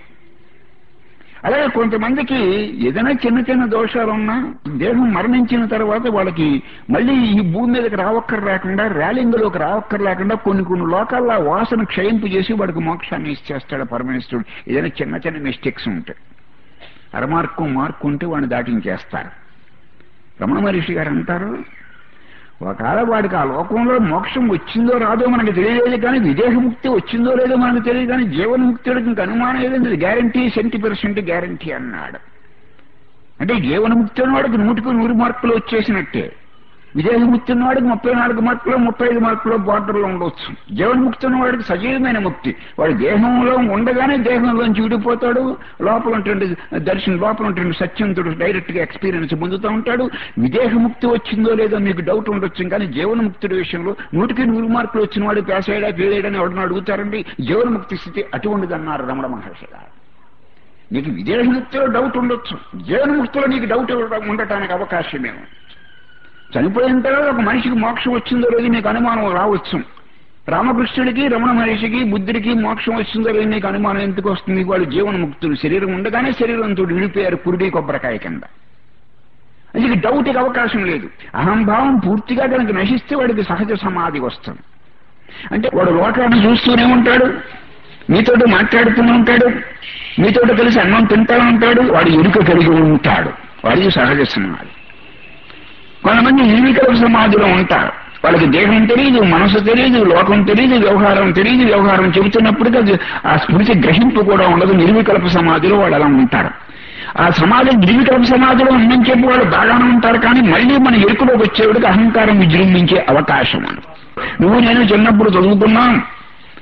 అలాగే కొంతమందికి ఏదైనా చిన్న చిన్న దోషాలు ఉన్నా దేహం మరణించిన తర్వాత వాళ్ళకి మళ్ళీ ఈ భూమి మీదకి రావక్కర్ లేకుండా ర్యాలింగ్లోకి రావక్కర్ లేకుండా కొన్ని కొన్ని లోకాల్లో ఆ వాసన క్షయింపు చేసి వాడికి మోక్షాన్ని ఇచ్చేస్తాడు పరమేశ్వరుడు ఏదైనా చిన్న చిన్న మిస్టేక్స్ ఉంటాయి అరమార్కు మార్కు ఉంటే వాడిని దాటించేస్తారు రమణ మహర్షి గారు అంటారు ఒకవేళ వాడికి ఆ లోకంలో మోక్షం వచ్చిందో రాదో మనకు తెలియలేదు కానీ విదేహముక్తి వచ్చిందో లేదో మనకు తెలియదు కానీ జీవన్ముక్తుడికి ఇంక అనుమానం ఏదంటే గ్యారంటీ సెంటీ పర్సెంట్ గ్యారంటీ అన్నాడు అంటే జీవన్ముక్తి వాడికి నూటికి నూరు మార్కులు వచ్చేసినట్టే విదేహముక్తి వాడికి ముప్పై నాలుగు మార్కులు ముప్పై ఐదు మార్కులు బార్డర్లో ఉండొచ్చు జీవన్ముక్తి వాడికి సజీవమైన ముక్తి వాడు దేహంలో ఉండగానే దేహంలోంచి విడిపోతాడు లోపల ఉంటుంది దర్శనం లోపల ఉంటుంది సత్యంతుడు డైరెక్ట్ గా ఎక్స్పీరియన్స్ పొందుతూ ఉంటాడు విదేహముక్తి వచ్చిందో లేదో మీకు డౌట్ ఉండొచ్చు కానీ జీవన్ముక్తుడి విషయంలో నూటికి నూరు మార్కులు వచ్చిన వాడు పాస్ అయ్యాడా ఫెయిల్ అయ్యాడని ఎవడన్నా అడుగుతారండి జీవన్ముక్తి స్థితి అటువంటిదన్నారు రమణ మహర్షి గారు నీకు విదేహముక్తిలో డౌట్ ఉండొచ్చు జీవన్ముక్తిలో నీకు డౌట్ ఉండటానికి అవకాశమేమో చనిపోయిన తర్వాత ఒక మనిషికి మోక్షం వచ్చిందో లేదో నీకు అనుమానం రావచ్చు రామకృష్ణుడికి రమణ మహర్షికి బుద్ధుడికి మోక్షం వచ్చిందో లేదో నీకు అనుమానం ఎందుకు వస్తుంది వాళ్ళు జీవన్ముక్తులు శరీరం ఉండగానే శరీరంతో విడిపోయారు కురుడి కొబ్బరికాయ కింద అది డౌట్కి అవకాశం లేదు అహంభావం పూర్తిగా కనుక నశిస్తే వాడికి సహజ సమాధి వస్తుంది అంటే వాడు లోకాన్ని చూస్తూనే ఉంటాడు మీతోటి మాట్లాడుతూనే ఉంటాడు మీతోటి కలిసి అన్నం తింటా ఉంటాడు వాడు ఎరుక కలిగి ఉంటాడు వాడికి సహజ సమాధి కొంతమంది ఈవికల సమాధిలో ఉంటారు వాళ్ళకి దేహం తెలియదు మనసు తెలియదు లోకం తెలియదు వ్యవహారం తెలియదు వ్యవహారం చెబుతున్నప్పటికీ అది ఆ స్మృతి గ్రహింపు కూడా ఉండదు నిర్వికల్ప సమాధిలో వాళ్ళు అలా ఉంటారు ఆ సమాధి నిర్వికల్ప సమాధిలో ఉందని చెప్పి వాళ్ళు బాగానే ఉంటారు కానీ మళ్ళీ మన ఎరుకులోకి వచ్చేవాడికి అహంకారం విజృంభించే అవకాశం అని నువ్వు నేను చిన్నప్పుడు చదువుకున్నాం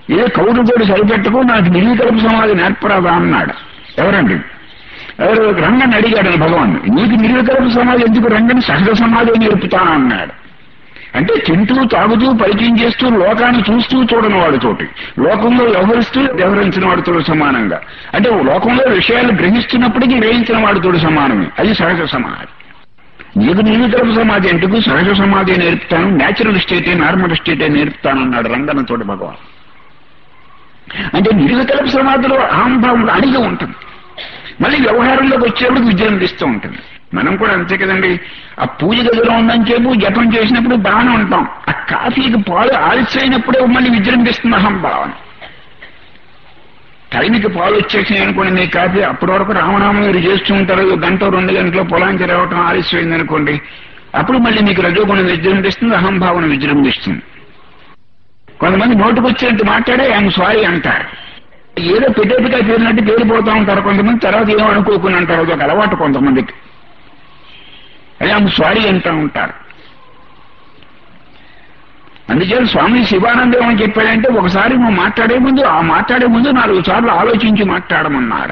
ఏ కౌరుతోటి సరిపెట్టుకో నాకు నిర్వికల్ప సమాధి నేర్పరాదా అన్నాడు ఎవరండి ఎవరు రంగని అడిగాడు భగవాన్ నీకు నిర్వికల్ప సమాధి ఎందుకు రంగని సహజ సమాధి నేర్పుతాను అన్నాడు అంటే తింటూ తాగుతూ పరిచయం చేస్తూ లోకాన్ని చూస్తూ చూడని వాడితోటి లోకంలో వ్యవహరిస్తూ వ్యవహరించిన వాడితో సమానంగా అంటే లోకంలో విషయాలు గ్రహిస్తున్నప్పటికీ గ్రహించిన వాడితో సమానమే అది సహజ సమాధి నీకు నిర్వికల్ప సమాధి అంటూ సహజ సమాధి నేర్పుతాను న్యాచురల్ స్టేటే నార్మల్ స్టేటే నేర్పుతాను అన్నాడు రంగనతోటి భగవాన్ అంటే నిర్వికల్ప సమాధిలో అహంభావం అడిగి ఉంటుంది మళ్ళీ వ్యవహారంలోకి వచ్చేప్పుడు విజృంభిస్తూ ఉంటుంది మనం కూడా అంతే కదండి ఆ పూజ గదిలో ఉందని చెప్పు జపం చేసినప్పుడు బాగానే ఉంటాం ఆ కాఫీకి పాలు ఆలస్యమైనప్పుడే మళ్ళీ విజృంభిస్తుంది అహంభావం టైంకి పాలు వచ్చేసినాయి అనుకోండి మీ కాఫీ అప్పటి వరకు రామనామం మీరు చేస్తూ ఉంటారు గంట రెండు గంటలో పొలానికి రావటం ఆలస్యమైంది అనుకోండి అప్పుడు మళ్ళీ మీకు రజోగుణం విజృంభిస్తుంది అహంభావన విజృంభిస్తుంది కొంతమంది నోటుకు వచ్చినట్టు మాట్లాడే ఆయన సారీ అంటారు ఏదో పెట్టేపిగా పేరినట్టు పేరిపోతూ ఉంటారు కొంతమంది తర్వాత ఏమో అనుకోకుండా అంటారు అదొక అలవాటు కొంతమందికి అదే ఆమె సారీ అంటూ ఉంటారు అందుచేత స్వామి శివానందం ఏమని చెప్పాడంటే ఒకసారి నువ్వు మాట్లాడే ముందు ఆ మాట్లాడే ముందు నాలుగు సార్లు ఆలోచించి మాట్లాడమన్నారు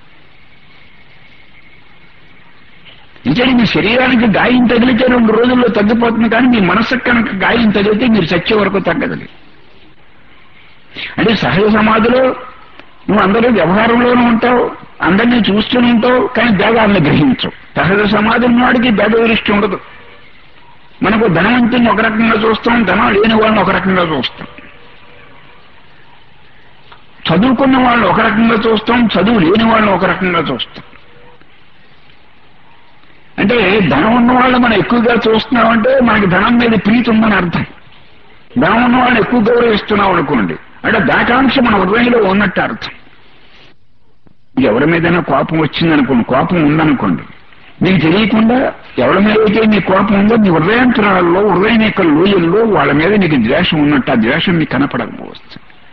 ఇంకేది మీ శరీరానికి గాయం తగిలితే రెండు రోజుల్లో తగ్గిపోతుంది కానీ మీ మనసుకు కనుక గాయం తగిలితే మీరు చచ్చే వరకు తగ్గదు అంటే సహజ సమాధిలో నువ్వు అందరూ వ్యవహారంలోనూ ఉంటావు అందరినీ చూస్తూనే ఉంటావు కానీ భేదాలను గ్రహించవు సహజ సమాధి ఉన్నవాడికి భేద దృష్టి ఉండదు మనకు ధనవంతుని ఒక రకంగా చూస్తాం ధనం లేని వాళ్ళని ఒక రకంగా చూస్తాం చదువుకున్న వాళ్ళని ఒక రకంగా చూస్తాం చదువు లేని వాళ్ళని ఒక రకంగా చూస్తాం అంటే ధనం ఉన్న వాళ్ళని మనం ఎక్కువగా చూస్తున్నామంటే మనకి ధనం మీద ప్రీతి ఉందని అర్థం ధనం ఉన్న వాళ్ళని ఎక్కువ గౌరవిస్తున్నాం అనుకోండి అంటే దాకాంక్ష మన హృదయంలో ఉన్నట్టు అర్థం ఎవరి మీదైనా కోపం వచ్చిందనుకోండి కోపం ఉందనుకోండి మీకు తెలియకుండా ఎవరి మీద అయితే నీ కోపం ఉందో నీ హృదయాంతరాల్లో హృదయం యొక్క లోయల్లో వాళ్ళ మీద నీకు ద్వేషం ఉన్నట్టు ఆ ద్వేషం నీకు కనపడకపోవచ్చు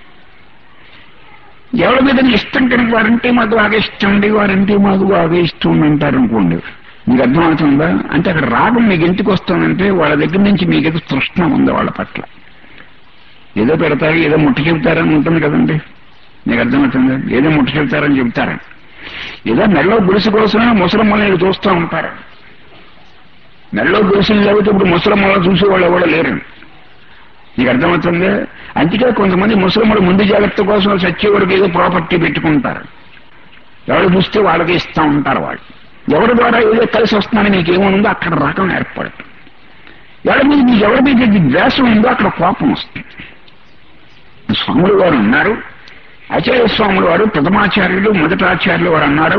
ఎవరి మీద నీ ఇష్టం కనుక వారంటే మాకు బాగా ఇష్టం అండి వారంటే మాకు బాగా ఇష్టం అంటారు అనుకోండి మీకు అర్థమవుతుందా అంటే అక్కడ రాగం మీకు ఎందుకు వస్తుందంటే వాళ్ళ దగ్గర నుంచి మీకు ఏదో తృష్ణ ఉంది వాళ్ళ పట్ల ఏదో పెడతారు ఏదో ముట్ట చెబుతారని ఉంటుంది కదండి మీకు అర్థమవుతుందా ఏదో ముట్ట చెబుతారని చెబుతారని ఏదో మెడలో గుడిసి కోసమే ముసలమ్మల్ని చూస్తూ ఉంటారు మెడలో గుడిసెలు లేకపోతే ఇప్పుడు ముసలమ్మలను చూసే వాళ్ళు ఎవడో లేరు నీకు అర్థమవుతుంది అందుకే కొంతమంది ముసలమ్మలు ముందు జాగ్రత్త కోసం సచ్చే వరకు ఏదో ప్రాపర్టీ పెట్టుకుంటారు ఎవరు చూస్తే వాళ్ళకి ఇస్తూ ఉంటారు వాళ్ళు ఎవరి ద్వారా ఏదో కలిసి వస్తుందని మీకు ఏముందో అక్కడ రకం ఏర్పడుతుంది ఎవరి మీద మీకు ఎవరి మీద ద్వేషం ఉందో అక్కడ కోపం వస్తుంది స్వాములు వారు ఉన్నారు ఆచార్య స్వాములు వారు ప్రథమాచార్యులు మొదటాచార్యులు వారు అన్నారు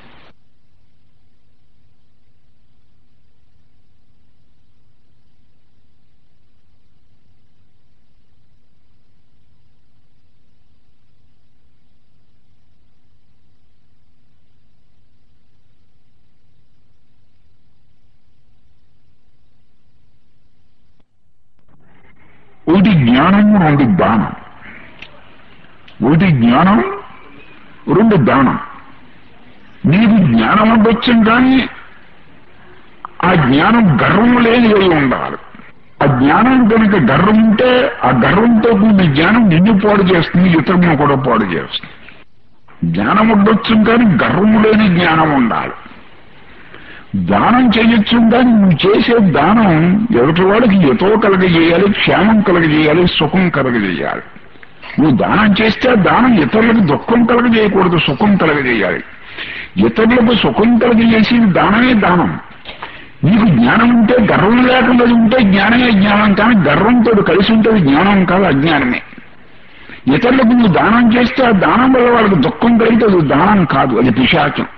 ఒకటి జ్ఞానం రెండు దానం ఒకటి జ్ఞానం రెండు దానం నీకు జ్ఞానం ఉండొచ్చు కానీ ఆ జ్ఞానం గర్వం లేని అయి ఉండాలి ఆ జ్ఞానం కనుక గర్వం ఉంటే ఆ గర్వంతో కూడిన జ్ఞానం నిన్ను పాడు చేస్తుంది ఇతరులను కూడా పాడు చేస్తుంది జ్ఞానం ఉండొచ్చు కానీ గర్వం లేని జ్ఞానం ఉండాలి దానం చేయొచ్చు కానీ నువ్వు చేసే దానం ఎదుటి వాడికి ఎతో కలగజేయాలి క్షేమం కలగజేయాలి సుఖం కలగజేయాలి నువ్వు దానం చేస్తే దానం ఇతరులకు దుఃఖం కలగజేయకూడదు సుఖం కలగజేయాలి ఇతరులకు సుఖం కలగజేసి దానమే దానం నీకు జ్ఞానం ఉంటే గర్వం లేకుండా ఉంటే జ్ఞానమే జ్ఞానం కానీ గర్వంతో కలిసి ఉంటుంది జ్ఞానం కాదు అజ్ఞానమే ఇతరులకు నువ్వు దానం చేస్తే ఆ దానం వల్ల వాళ్ళకి దుఃఖం కలిగితే అది దానం కాదు అది పిశాచం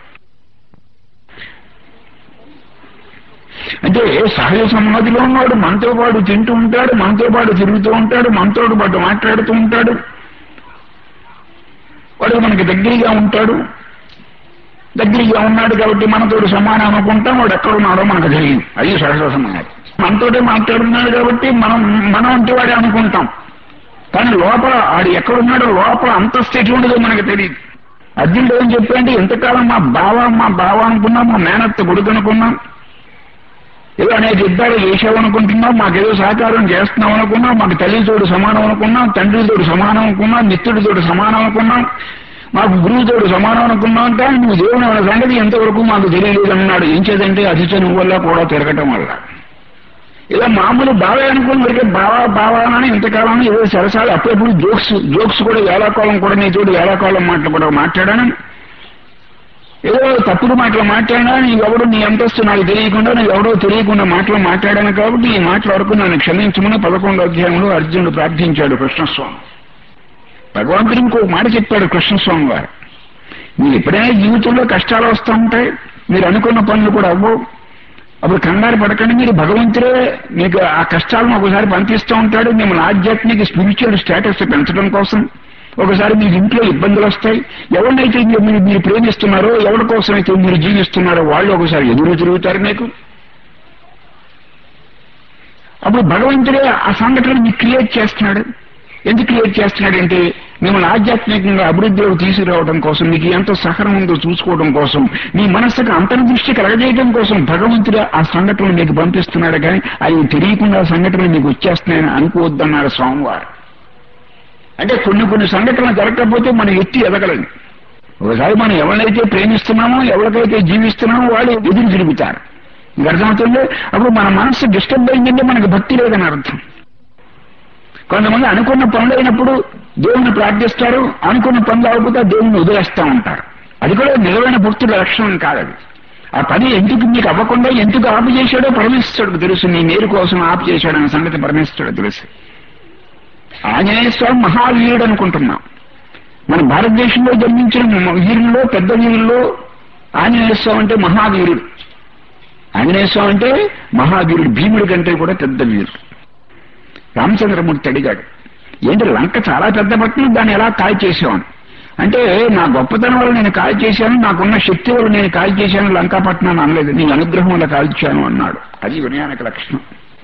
అంటే సహజ సమాధిలో ఉన్నవాడు మనతో పాటు తింటూ ఉంటాడు మనతో పాటు తిరుగుతూ ఉంటాడు మనతో పాటు మాట్లాడుతూ ఉంటాడు వాడు మనకి దగ్గరగా ఉంటాడు దగ్గరగా ఉన్నాడు కాబట్టి మనతో సమానం అనుకుంటాం వాడు ఎక్కడున్నాడో మనకు తెలియదు అది సహజ సమాధి మనతోటే మాట్లాడుతున్నాడు కాబట్టి మనం మనం అంటే వాడే అనుకుంటాం కానీ లోపల ఆడు ఎక్కడున్నాడో లోపల అంతస్తు ఎటువంటిదో మనకు తెలియదు అర్జునుడు ఏం చెప్పండి ఎంతకాలం మా బావ మా బావ అనుకున్నాం మా మేనత్త కొడుకు అనుకున్నాం ఏదో అనేక యుద్ధాలు చేసామనుకుంటున్నాం మాకేదో సహకారం చేస్తున్నాం అనుకున్నాం మాకు తల్లితోడు సమానం అనుకున్నాం తండ్రితోడు సమానం అనుకున్నాం మిత్రుడితోడు సమానం అనుకున్నాం మాకు గురువుతోడు సమానం అనుకున్నాం కానీ నువ్వు దేవుని అన్న సంగతి ఎంతవరకు మాకు తెలియలేదు అన్నాడు ఏం చేదంటే అతిచనువు వల్ల కూడా తిరగటం వల్ల ఇలా మామూలు బావే అనుకుని వరకే బావా బావా అని ఇంతకాలం ఏదో సరసాలు అప్పుడప్పుడు జోక్స్ జోక్స్ కూడా ఏలాకాలం కూడా నీ తోడు ఏలాకాలం మాటలు కూడా మాట్లాడాను ఏదో తప్పుడు మాటలు మాట్లాడినా నీవెవడు నీ అంతస్తు నాకు తెలియకుండా ఎవడో తెలియకుండా మాటలు మాట్లాడాను కాబట్టి ఈ మాటల వరకు నన్ను క్షమించమని పదకొండో అధ్యాయంలో అర్జునుడు ప్రార్థించాడు కృష్ణస్వామి భగవంతుడు ఇంకో మాట చెప్పాడు కృష్ణస్వామి వారు మీరు ఎప్పుడైనా జీవితంలో కష్టాలు వస్తూ ఉంటాయి మీరు అనుకున్న పనులు కూడా అవ్వవు అప్పుడు కంగారు పడకండి మీరు భగవంతుడే మీకు ఆ కష్టాలను ఒకసారి పంపిస్తూ ఉంటాడు మిమ్మల్ని ఆధ్యాత్మిక స్పిరిచువల్ స్టేటస్ పెంచడం కోసం ఒకసారి మీకు ఇంట్లో ఇబ్బందులు వస్తాయి ఎవరినైతే మీరు మీరు- మీరు ప్రేమిస్తున్నారో ఎవరి కోసం అయితే మీరు జీవిస్తున్నారో వాళ్ళు ఒకసారి ఎదురు తిరుగుతారు మీకు అప్పుడు భగవంతుడే ఆ సంఘటన మీకు క్రియేట్ చేస్తున్నాడు ఎందుకు క్రియేట్ చేస్తున్నాడంటే మిమ్మల్ని ఆధ్యాత్మికంగా అభివృద్ధిలోకి తీసుకురావడం కోసం మీకు ఎంత సహనం ఉందో చూసుకోవడం కోసం మీ మనస్సుకు అంతర్దృష్టి కలగజేయడం కోసం భగవంతుడు ఆ సంఘటనలు మీకు పంపిస్తున్నాడు కానీ అవి తెలియకుండా ఆ సంఘటనలు మీకు వచ్చేస్తున్నాయని అనుకోవద్దన్నారు స్వామివారు అంటే కొన్ని కొన్ని సంఘటనలు జరగకపోతే మనం ఎత్తి ఎదగలేదు ఒకసారి మనం ఎవరినైతే ప్రేమిస్తున్నామో ఎవరికైతే జీవిస్తున్నామో వాళ్ళు ఎదురు తిరుగుతారు మీకు అర్థమవుతుంది అప్పుడు మన మనస్సు డిస్టర్బ్ అయిందంటే మనకు భక్తి లేదని అర్థం కొంతమంది అనుకున్న పనులు అయినప్పుడు దేవుని ప్రార్థిస్తారు అనుకున్న పనులు అవ్వకపోతే దేవుని వదిలేస్తూ ఉంటారు అది కూడా నిజమైన భక్తుల లక్షణం కాదు అది ఆ పని ఎందుకు మీకు అవ్వకుండా ఎందుకు ఆపు చేశాడో పరమేశ్వరుడికి తెలుసు నీ మేలు కోసం ఆపు చేశాడన్న సంగతి పరమేశ్వరుడు తెలుసు ఆంజనేయ స్వామి మహావీరుడు అనుకుంటున్నాం మన భారతదేశంలో జన్మించిన వీరుల్లో పెద్ద వీరుల్లో ఆంజనేయ స్వామి అంటే మహావీరుడు ఆంజనేయ స్వామి అంటే మహావీరుడు భీముడి కంటే కూడా పెద్ద వీరుడు రామచంద్రమూర్తి అడిగాడు ఏంటి లంక చాలా పెద్ద పట్టణం దాన్ని ఎలా కాల్ చేసావని అంటే నా గొప్పతనం వల్ల నేను కాల్ చేశాను నాకున్న శక్తి వల్ల నేను కాల్ చేశాను లంకాపట్నాన్ని అనలేదు నీ అనుగ్రహం వల్ల కాల్చాను అన్నాడు అది వినయానికి లక్షణం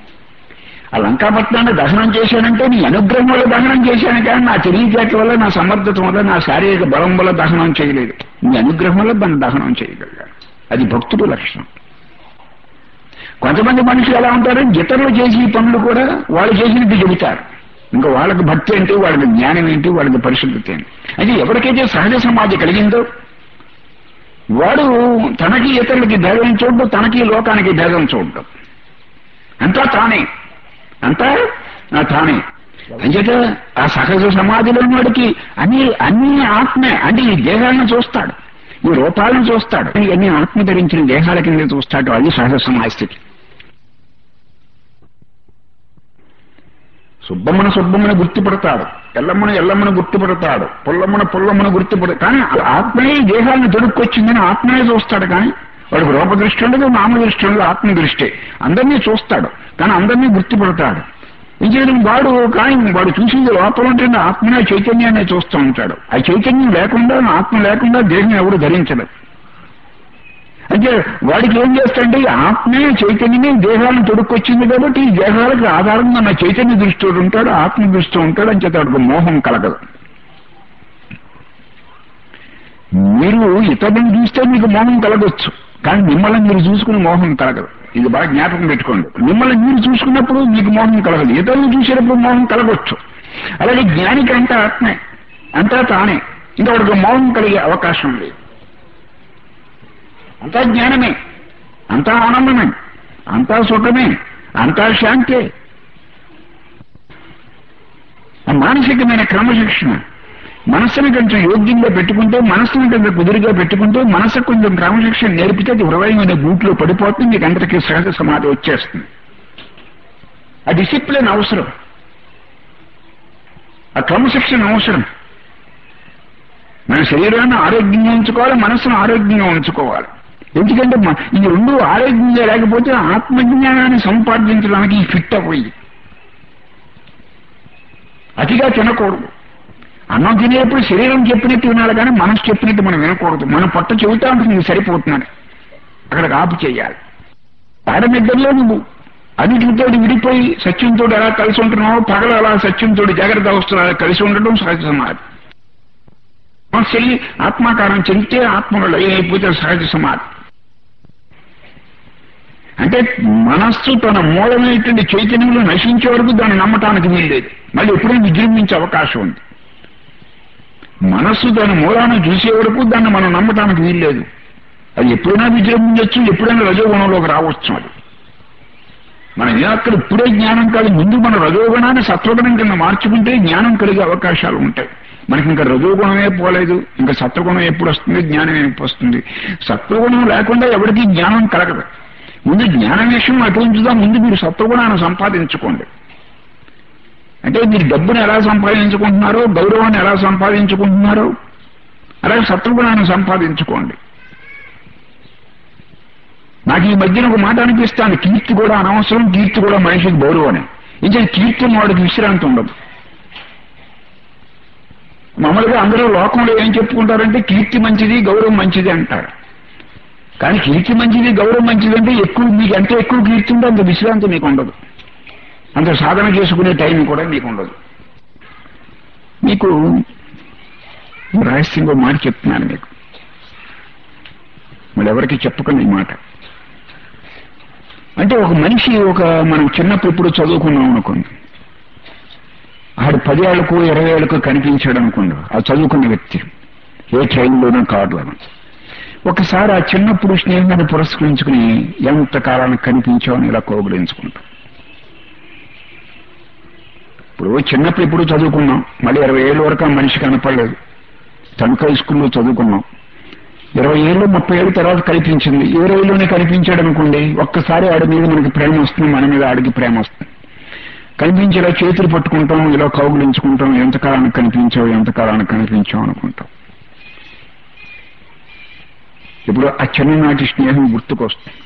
ఆ లంకాపట్నాన్ని దహనం చేశానంటే నీ అనుగ్రహం వల్ల దహనం చేశాను కానీ నా తెలివితేటల వల్ల నా సమర్థత వల్ల నా శారీరక బలం వల్ల దహనం చేయలేదు నీ అనుగ్రహం వల్ల దాన్ని దహనం చేయగలిగాను అది భక్తుడు లక్షణం కొంతమంది మనుషులు ఎలా ఉంటారు ఇతరులు చేసే పనులు కూడా వాళ్ళు చేసినట్టు చెబుతారు ఇంకా వాళ్ళకి భక్తి ఏంటి వాళ్ళకి జ్ఞానం ఏంటి వాళ్ళకి పరిశుద్ధత ఏంటి అయితే ఎవరికైతే సహజ సమాధి కలిగిందో వాడు తనకి ఇతరులకి భేదం చూడడం తనకి లోకానికి భేదం చూడడం అంతా తానే అంతా ఆ తానే అంచేత ఆ సహజ సమాధిలో వాడికి అన్ని అన్ని ఆత్మే అంటే ఈ దేహాలను చూస్తాడు ఈ రూపాలను చూస్తాడు అన్ని ఆత్మ ధరించిన దేహాల కింద చూస్తాడు అది సహజ సమాధి స్థితి సుబ్బమ్మను సుబ్బమ్మను గుర్తుపడతాడు ఎల్లమ్మను ఎల్లమ్మను గుర్తుపడతాడు పుల్లమ్మను పుల్లమ్మను గుర్తుపడతాడు కానీ ఆత్మయే ఈ దేహాలను దొరుక్కొచ్చిందని ఆత్మనే చూస్తాడు కానీ వాడికి రూపదృష్టి ఉండదు నామదృష్టి ఉండదు ఆత్మదృష్టి అందరినీ చూస్తాడు కానీ అందరినీ గుర్తుపడతాడు ఇంకేం వాడు కానీ వాడు చూసింది లోపల ఉంటే ఆత్మనే చైతన్యాన్ని చూస్తూ ఉంటాడు ఆ చైతన్యం లేకుండా ఆత్మ లేకుండా దేహం ఎవడు ధరించడు అంటే వాడికి ఏం చేస్తాడంటే ఈ ఆత్మే చైతన్యమే దేహాలను తొడుక్కొచ్చింది కాబట్టి ఈ దేహాలకు ఆధారంగా నా చైతన్య దృష్టితో ఉంటాడు ఆత్మ దృష్టితో ఉంటాడు అని చేత వాడికి మోహం కలగదు మీరు ఇతరులను చూస్తే మీకు మోహం కలగొచ్చు కానీ మిమ్మల్ని మీరు చూసుకుని మోహం కలగదు ఇది బాగా జ్ఞాపకం పెట్టుకోండి మిమ్మల్ని మీరు చూసుకున్నప్పుడు మీకు మోహం కలగదు ఇతరులు చూసేటప్పుడు మోహం కలగొచ్చు అలాగే జ్ఞానికి అంతా ఆత్మే అంతా తానే ఇంకా వాడికి మోహం కలిగే అవకాశం లేదు అంతా జ్ఞానమే అంతా ఆనందమే అంతా సుఖమే అంతా శాంతే ఆ మానసికమైన క్రమశిక్షణ మనస్సుని కొంచెం యోగ్యంగా పెట్టుకుంటే మనస్సుని కొంచెం కుదురుగా పెట్టుకుంటే మనసుకు కొంచెం క్రమశిక్షణ నేర్పితే అది హృదయం అనే గూట్లో పడిపోతుంది మీకు అందరికీ సహజ సమాధి వచ్చేస్తుంది ఆ డిసిప్లిన్ అవసరం ఆ క్రమశిక్షణ అవసరం మన శరీరాన్ని ఆరోగ్యంగా ఉంచుకోవాలి మనసును ఆరోగ్యంగా ఉంచుకోవాలి ఎందుకంటే మ- ఈ రెండు ఆరోగ్యంగా లేకపోతే ఆత్మజ్ఞానాన్ని సంపాదించడానికి ఫిట్ అవ్వయి అతిగా తినకూడదు అన్నం తినేటప్పుడు శరీరం చెప్పినట్టు వినాలి కానీ మనసు చెప్పినట్టు మనం వినకూడదు మన పొట్ట చెబుతా ఉంటుంది "నీకు సరిపోతున్నాడు అక్కడికి ఆపు చేయాలి పాడనిద్దరిలో నువ్వు అన్నిటితో విడిపోయి సత్యంతో ఎలా కలిసి ఉంటున్నావో పగల అలా సత్యంతో జాగ్రత్త అవసరాలు కలిసి ఉండడం సహజ సమాధి మనస్సు ఆత్మాకారం చెందితే ఆత్మలో అయిపోతే సహజ సమాధి అంటే మనస్సు తన మూలమైనటువంటి చైతన్యంలో నశించే వరకు దాన్ని నమ్మటానికి వీల్లేదు మళ్ళీ ఎప్పుడైనా విజృంభించే అవకాశం ఉంది మనస్సు తన మూలాన్ని చూసే వరకు దాన్ని మనం నమ్మటానికి వీల్లేదు అది ఎప్పుడైనా విజృంభించవచ్చు ఎప్పుడైనా రజోగుణంలోకి రావచ్చు అది మన అక్కడ ఇప్పుడే జ్ఞానం కాదు ముందు మన రజోగుణాన్ని సత్వగుణం కింద మార్చుకుంటే జ్ఞానం కలిగే అవకాశాలు ఉంటాయి మనకి ఇంకా రజోగుణమే పోలేదు ఇంకా సత్వగుణం ఎప్పుడు వస్తుంది జ్ఞానం ఎప్పుడు వస్తుంది సత్వగుణం లేకుండా ఎవరికి జ్ఞానం కలగదు ముందు జ్ఞానం విషయం అటు ఉంచుదాం ముందు మీరు సత్వగుణాన్ని సంపాదించుకోండి అంటే మీరు డబ్బును ఎలా సంపాదించుకుంటున్నారో గౌరవాన్ని ఎలా సంపాదించుకుంటున్నారో అలాగే సత్వగుణాన్ని సంపాదించుకోండి నాకు ఈ మధ్యన ఒక మాట అనిపిస్తాను కీర్తి కూడా అనవసరం కీర్తి కూడా మనిషికి గౌరవమే ఇంకా కీర్తి వాడికి విశ్రాంతి ఉండదు మామూలుగా అందరూ లోకంలో ఏం చెప్పుకుంటారంటే కీర్తి మంచిది గౌరవం మంచిది అంటారు కానీ కీర్తి మంచిది గౌరవం మంచిది అంటే ఎక్కువ మీకు ఎంత ఎక్కువ కీర్తి ఉంటే అంత విశ్రాంతి మీకు ఉండదు అంత సాధన చేసుకునే టైం కూడా మీకు ఉండదు మీకు రహస్యంగా మాట చెప్తున్నాను మీకు మళ్ళీ ఎవరికి చెప్పకండి ఈ మాట అంటే ఒక మనిషి ఒక మనం చిన్నప్పుడు ఇప్పుడు చదువుకున్నాం అనుకోండి ఆడు పది ఏళ్లకు ఇరవై ఏళ్లకు కనిపించాడు అనుకోండి ఆ చదువుకున్న వ్యక్తి ఏ ట్రైన్లోనో కారులోనో ఒకసారి ఆ చిన్నప్పుడు స్నేహాన్ని పురస్కరించుకుని ఎంత కాలానికి కనిపించామని ఇలా కోగులించుకుంటాం ఇప్పుడు చిన్నప్పుడు ఇప్పుడు చదువుకున్నాం మళ్ళీ ఇరవై ఏళ్ళ వరకు ఆ మనిషి కనపడలేదు తణుక స్కూల్లో చదువుకున్నాం ఇరవై ఏళ్ళు ముప్పై ఏళ్ళ తర్వాత కనిపించింది ఏ రోజులోనే కనిపించాడు అనుకోండి ఒక్కసారి ఆడి మీద మనకి ప్రేమ వస్తుంది మన మీద ఆడికి ప్రేమ వస్తుంది కనిపించి ఇలా చేతులు పట్టుకుంటాం ఇలా కౌగులించుకుంటాం ఎంతకాలానికి కనిపించావు ఎంతకాలానికి కనిపించావు అనుకుంటాం ఇప్పుడు ఆ చిన్ననాటి స్నేహం గుర్తుకొస్తుంది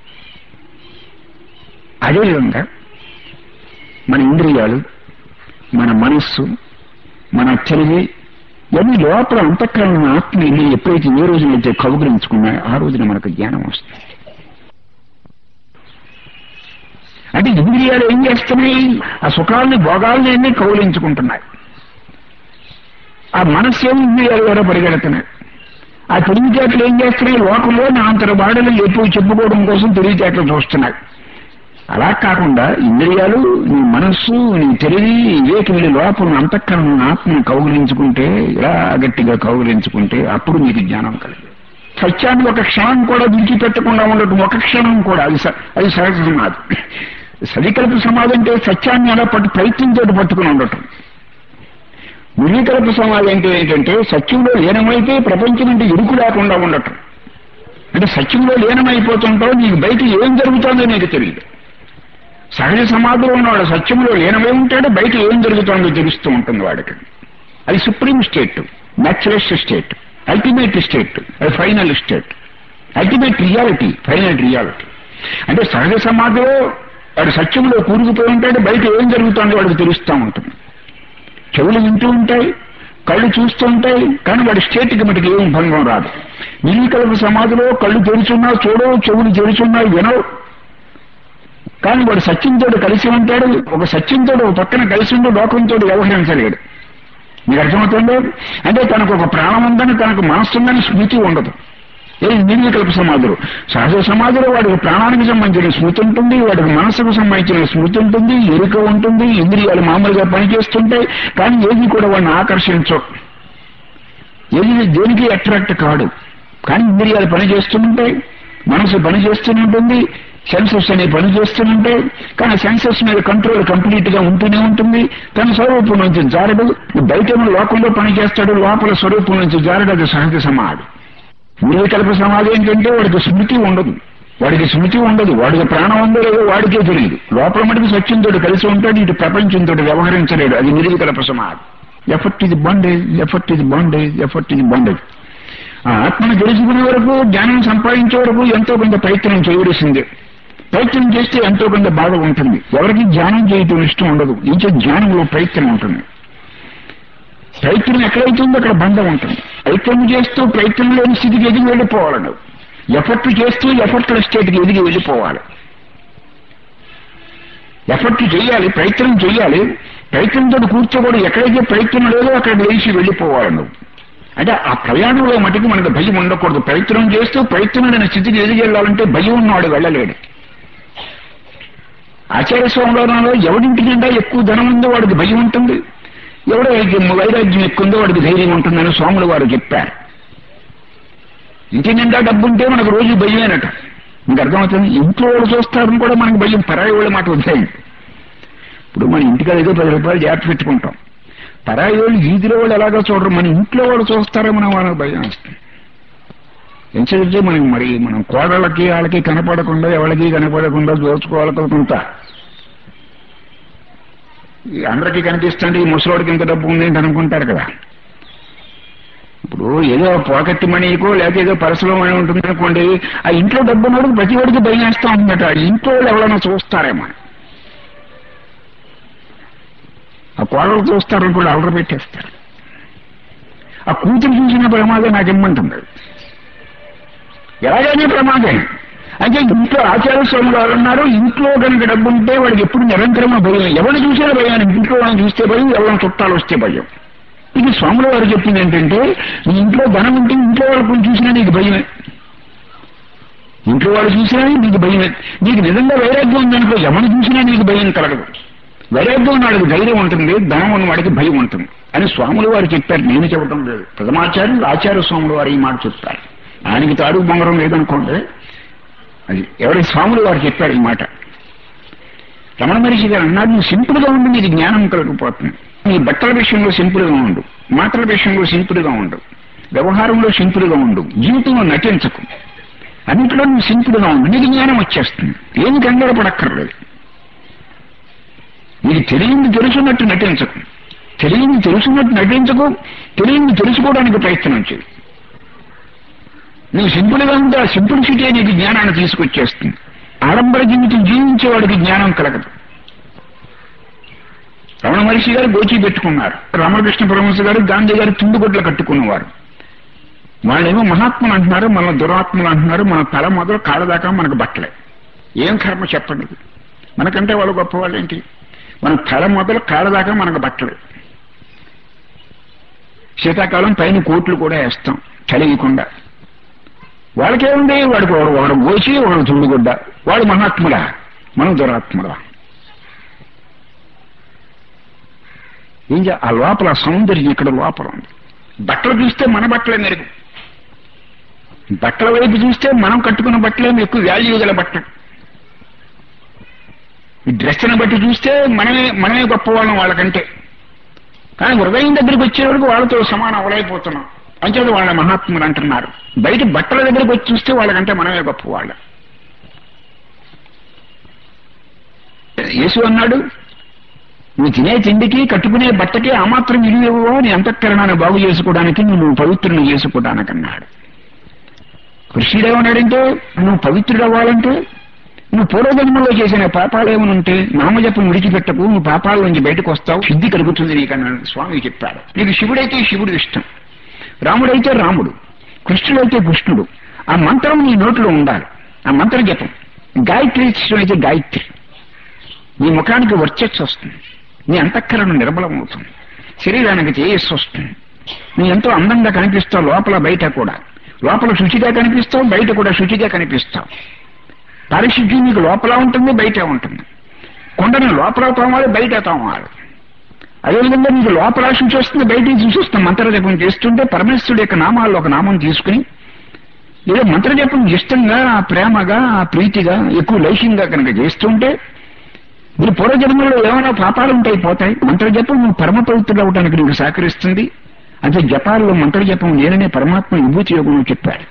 అదేవిధంగా మన ఇంద్రియాలు మన మనస్సు మన తెలివి ఇవన్నీ లోపల అంతఃకరణ ఆత్మ ఇల్లు ఎప్పుడైతే ఏ రోజునైతే కౌగులించుకున్నాయో ఆ రోజున మనకు జ్ఞానం వస్తుంది అంటే ఇంద్రియాలు ఏం చేస్తున్నాయి ఆ సుఖాలని భోగాలని అన్ని కౌలించుకుంటున్నాయి ఆ మనస్సు ఏమి ఇంద్రియాల ద్వారా పరిగెడుతున్నాయి ఆ తెలివితేటలు ఏం చేస్తున్నాయి లోకంలో నా అంతర బాడలు ఎప్పుడు చెప్పుకోవడం కోసం తెలివితేటలు చూస్తున్నాయి అలా కాకుండా ఇంద్రియాలు నీ మనస్సు నీ తెలివి వివేకి వెళ్ళి లోపల అంతఃకరణ ఆత్మను కౌగులించుకుంటే ఇలా గట్టిగా కౌగులించుకుంటే అప్పుడు నీకు జ్ఞానం కలిగి సత్యాన్ని ఒక క్షణం కూడా విడిచిపెట్టకుండా ఉండటం ఒక క్షణం కూడా అది స- అది సహజ సమాధి సరికల్ప సమాధి అంటే సత్యాన్ని అలా పట్టు ప్రయత్నంతో పట్టుకుని ఉండటం నిర్వికల్ప సమాధి అంటే ఏంటంటే సత్యంలో లీనమైతే ప్రపంచం అంటే ఇరుకు లేకుండా ఉండటం అంటే సత్యంలో లీనమైపోతుంటావు నీకు బయట ఏం జరుగుతుందో నీకు తెలియదు సహజ సమాధిలో ఉన్నవాడు సత్యంలో లీనమై ఉంటాడు బయట ఏం జరుగుతుందో తెలుస్తూ ఉంటుంది వాడికి అది supreme state naturalist state ultimate state అది final state ultimate reality final reality అంటే సహజ సమాధిలో వాడు సత్యంలో కూరుకుపోయి ఉంటాడు బయట ఏం జరుగుతుందో వాడికి తెలుస్తూ ఉంటుంది చెవులు వింటూ ఉంటాయి కళ్ళు చూస్తూ ఉంటాయి కానీ వాడి స్టేట్కి మటుకు ఏం భంగం రాదు నిర్వికల్ప సమాధిలో కళ్ళు తెరుచున్నా చూడవు చెవులు తెరుచున్నా వినవు కానీ వాడు సత్యంతో కలిసి ఉంటాడు ఒక సత్యంతో ఒక పక్కన కలిసి ఉండి లోకంతో వ్యవహరించలేడు మీకు అర్థమవుతుందో అంటే తనకు ఒక ప్రాణం ఉందని తనకు మనస్సు ఉందని స్మృతి ఉండదు ఏ నిర్వికల్ప సమాధులు సహజ సమాధిలో వాడికి ప్రాణానికి సంబంధించిన స్మృతి ఉంటుంది వాడికి మనసుకు సంబంధించిన స్మృతి ఉంటుంది ఎరుక ఉంటుంది ఇంద్రియాలు మామూలుగా పనిచేస్తుంటాయి కానీ ఏది కూడా వాడిని ఆకర్షించవు ఏది దేనికి అట్రాక్ట్ కాడు కానీ ఇంద్రియాలు పనిచేస్తుంటాయి మనసు పనిచేస్తూనే ఉంటుంది సెన్సెస్ అనేవి పనిచేస్తుంటాయి కానీ సెన్సెస్ మీద కంట్రోల్ కంప్లీట్ గా ఉంటూనే ఉంటుంది తన స్వరూపం నుంచి జారడు బయట ఉన్న లోకంలో పనిచేస్తాడు లోపల స్వరూపం నుంచి జారడు అది సహజ సమాధి నిర్వికల్ప సమాధి ఏంటంటే వాడికి స్మృతి ఉండదు వాడికి స్మృతి ఉండదు వాడికి ప్రాణం ఉందో లేదో వాడికే తెలియదు లోపల మటుకు సత్యంతో కలిసి ఉంటాడు ఇటు ప్రపంచంతో వ్యవహరించలేడు అది నిర్వికల్ప సమాధి ఎఫర్ట్ ఇది బాండేజ్ ఎఫర్ట్ ఇది బాండేజ్ ఎఫర్ట్ ఇది బాండేజ్ ఆ ఆత్మను తెలుసుకునే వరకు జ్ఞానం సంపాదించే వరకు ఎంతో కొంత ప్రయత్నం చేయవలసిందే ప్రయత్నం చేస్తే ఎంతో కొంత బాధ ఉంటుంది ఎవరికి ధ్యానం చేయటం ఇష్టం ఉండదు ఇంకే జ్ఞానంలో ప్రయత్నం ఉంటుంది ప్రయత్నం ఎక్కడైతే ఉందో అక్కడ బంధం ఉంటుంది ప్రయత్నం చేస్తూ ప్రయత్నం లేని స్థితికి ఎదిగి వెళ్ళిపోవాలి నువ్వు ఎఫర్ట్ చేస్తూ ఎఫర్ట్ స్టేట్కి ఎదిగి వెళ్ళిపోవాలి ఎఫర్ట్ చేయాలి ప్రయత్నం చేయాలి ప్రయత్నంతో కూర్చోకూడదు ఎక్కడైతే ప్రయత్నం లేదో అక్కడ లేచి వెళ్ళిపోవాలి నువ్వు అంటే ఆ ప్రయాణంలో మటుకు మనకు భయం ఉండకూడదు ప్రయత్నం చేస్తూ ప్రయత్నం లేని స్థితికి ఎదిగి వెళ్ళాలంటే భయం ఉన్నవాడు వెళ్ళలేడు ఆచార్య స్వామిలో ఎవడింటి నిండా ఎక్కువ ధనం ఉందో వాడికి భయం ఉంటుంది ఎవడో వైరాగ్యం ఎక్కువ ఉందో వాడికి ధైర్యం ఉంటుందని స్వాములు వారు చెప్పారు ఇంటి నిండా డబ్బు ఉంటే మనకు రోజు భయమేనట మీకు అర్థమవుతుంది ఇంట్లో వాళ్ళు చూస్తారని కూడా మనకు భయం పరాయి వాళ్ళ మాట వదిలేయండి ఇప్పుడు మన ఇంటికి ఏదో పది రూపాయలు జాగ్రత్త పెట్టుకుంటాం పరాయి వాళ్ళు వీధిలో వాళ్ళు ఎలాగో చూడరు మన ఇంట్లో వాళ్ళు చూస్తారో మనం వాళ్ళకి భయం వస్తుంది ఎందుకంటే మనం మరి మనం కోడళ్ళకి వాళ్ళకి కనపడకుండా ఎవరికి కనపడకుండా దోచుకోవాలి కొంత ఈ అందరికీ కనిపిస్తుంటే ఈ ముసలోడికి ఇంత డబ్బు ఉంది అని అనుకుంటారు కదా ఇప్పుడు ఏదో పాకెట్ మనీకో లేకపోతే ఏదో పర్సులో మనీ ఉంటుంది అనుకోండి ఆ ఇంట్లో డబ్బు ఉన్నప్పుడు ప్రతి వాడికి భయం వేస్తూ ఉందట ఆ ఇంట్లో వాళ్ళు ఎవరైనా చూస్తారేమో ఆ కోడలు చూస్తారని కూడా అలర పెట్టేస్తారు ఆ కూతురు చూసిన ప్రమాదం నాకు ఇమ్మంటుంది ఎలాగైనా ప్రమాదం అంటే ఇంట్లో ఆచార్య స్వామి వారు ఉన్నారు ఇంట్లో కనుక డబ్బు ఉంటే వాడికి ఎప్పుడు నిరంతరమా భయం ఎవరిని చూసినా భయం ఇంట్లో వాళ్ళని చూస్తే భయం ఎవరైనా చుట్టాలు వస్తే భయం ఇది స్వాముల వారు చెప్పింది ఏంటంటే నీ ఇంట్లో ధనం ఉంటే ఇంట్లో వాళ్ళు కొంచెం చూసినా నీకు భయమే ఇంట్లో వాళ్ళు చూసినా నీకు భయమే నీకు నిజంగా వైరాగ్యం ఉందనుకో ఎవరిని చూసినా నీకు భయం కలగదు వైరాగ్యం ఉన్నవాడికి ధైర్యం ఉంటుంది ధనం ఉన్నవాడికి భయం ఉంటుంది అని స్వాములు వారు చెప్పారు నేను చెప్పడం లేదు ప్రథమాచార్యులు ఆచార్య స్వాములు వారు ఈ మాట చెప్తారు ఆయనకి తాడు బొంగరం లేదనుకోండి అది ఎవరి స్వాములు వారు చెప్పారు ఈ మాట రమణ మహర్షి గారు అన్నారు నువ్వు సింపుల్ గా ఉండి నీకు జ్ఞానం కలగకపోతుంది నీ బట్టల విషయంలో సింపుల్ గా ఉండు మాటల విషయంలో సింపుల్ గా ఉండు వ్యవహారంలో సింపుల్ గా ఉండు జీవితంలో నటించకు అన్నింటిలో నువ్వు సింపుల్ గా ఉండు నీకు జ్ఞానం వచ్చేస్తుంది ఏమి కంగారు పడక్కర్లేదు నీకు తెలియంది తెలుసున్నట్టు నటించకు తెలియంది తెలుసున్నట్టు నటించకు తెలియంది తెలుసుకోవడానికి ప్రయత్నం చేయి నువ్వు సింపుల్ గా ఉంటే ఆ సింప్లిసిటీ నీకు జ్ఞానాన్ని తీసుకొచ్చేస్తుంది ఆడంబర జీవితం జీవించేవాడికి జ్ఞానం కలగదు రమణ మహర్షి గారు గోచి పెట్టుకున్నారు రామకృష్ణ పరమహంస గారు గాంధీ గారు తుండుగొడ్లు కట్టుకున్నవారు వాళ్ళేమో మహాత్ములు అంటున్నారు మన దురాత్ములు అంటున్నారు మన తల మొదలు కాళ్ళ దాకా మనకు బట్టలే ఏం కర్మ చెప్పండి ఇది? మనకంటే వాళ్ళు గొప్పవాళ్ళు ఏంటి మన తల మొదలు కాళ్ళ దాకా మనకు బట్టలే శీతాకాలం పైన కోట్లు కూడా వేస్తాం చలియకుండా వాళ్ళకేముంది వాడికి ఒకడు ఒకడు గోచి ఒకడు తుండుగుడ్డ వాడు మహాత్ముడా మనం దురాత్ముడా ఏం చే- ఆ లోపల ఆ సౌందర్యం ఇక్కడ లోపల ఉంది బట్టలు చూస్తే మన బట్టలే మెరుగు బట్టల వైపు చూస్తే మనం కట్టుకున్న బట్టలేమో ఎక్కువ వాల్యూ గల బట్టలు ఈ డ్రెస్ని బట్టి చూస్తే మనమే మనమే గొప్పవాళ్ళం వాళ్ళకంటే కానీ హృదయం దగ్గరికి వచ్చేవరకు వాళ్ళతో సమానం అవలైపోతున్నాం అంచేత వాళ్ళ మహాత్ములు అంటున్నారు బయట బట్టల దగ్గరికి వచ్చి చూస్తే వాళ్ళకంటే మనమే గొప్పవాళ్ళం యేసు అన్నాడు నువ్వు తినే తిండికి కట్టుకునే బట్టకి ఆ మాత్రం విలువ నీ అంతఃకరణాన్ని బాగు చేసుకోవడానికి నువ్వు పవిత్రుని చేసుకోవడానికి అన్నాడు కృష్ణుడు ఏమన్నాడంటే నువ్వు పవిత్రుడు అవ్వాలంటే నువ్వు పూర్వజన్మలో చేసిన పాపాలు ఏమైనా ఉంటే నామజపం విడిచిపెట్టకు నువ్వు పాపాల నుంచి బయటకు వస్తావు సిద్ధి కలుగుతుంది నీకు అన్నాడు స్వామి చెప్పాడు నీకు శివుడైతే శివుడు ఇష్టం రాముడైతే రాముడు కృష్ణుడైతే కృష్ణుడు ఆ మంత్రం నీ నోట్లో ఉండాలి ఆ మంత్ర జపం గాయత్రి ఇష్టం అయితే గాయత్రి నీ ముఖానికి వర్చస్సు వస్తుంది నీ అంతఃకరణ నిర్మలం అవుతుంది శరీరానికి తేజస్సు వస్తుంది నీ ఎంతో అందంగా కనిపిస్తావు లోపల బయట కూడా లోపల శుచిగా కనిపిస్తావు బయట కూడా శుచిగా కనిపిస్తావు పారిశుద్ధ్యం నీకు లోపల ఉంటుంది బయట ఉంటుంది కొండని లోపల తోమాలి బయట తోమాలి అదేవిధంగా నీకు లోపల శుచి వస్తుంది బయట చూసిస్తాం మంత్రజపం చేస్తుంటే పరమేశ్వరుడు యొక్క నామాల్లో ఒక నామం తీసుకుని ఏదో మంత్రజపం ఇష్టంగా ఆ ప్రేమగా ఆ ప్రీతిగా ఎక్కువ లౌక్యంగా కనుక చేస్తుంటే మీరు పూర్వజన్మలో ఏమైనా పాపాలు ఉంటాయి పోతాయి మంత్రజపం నువ్వు పరమ పవిత్రుడు అవడానికి నీకు సహకరిస్తుంది అంటే జపాల్లో మంత్రజపం నేననే పరమాత్మ విభూతి యోగం చెప్పాడు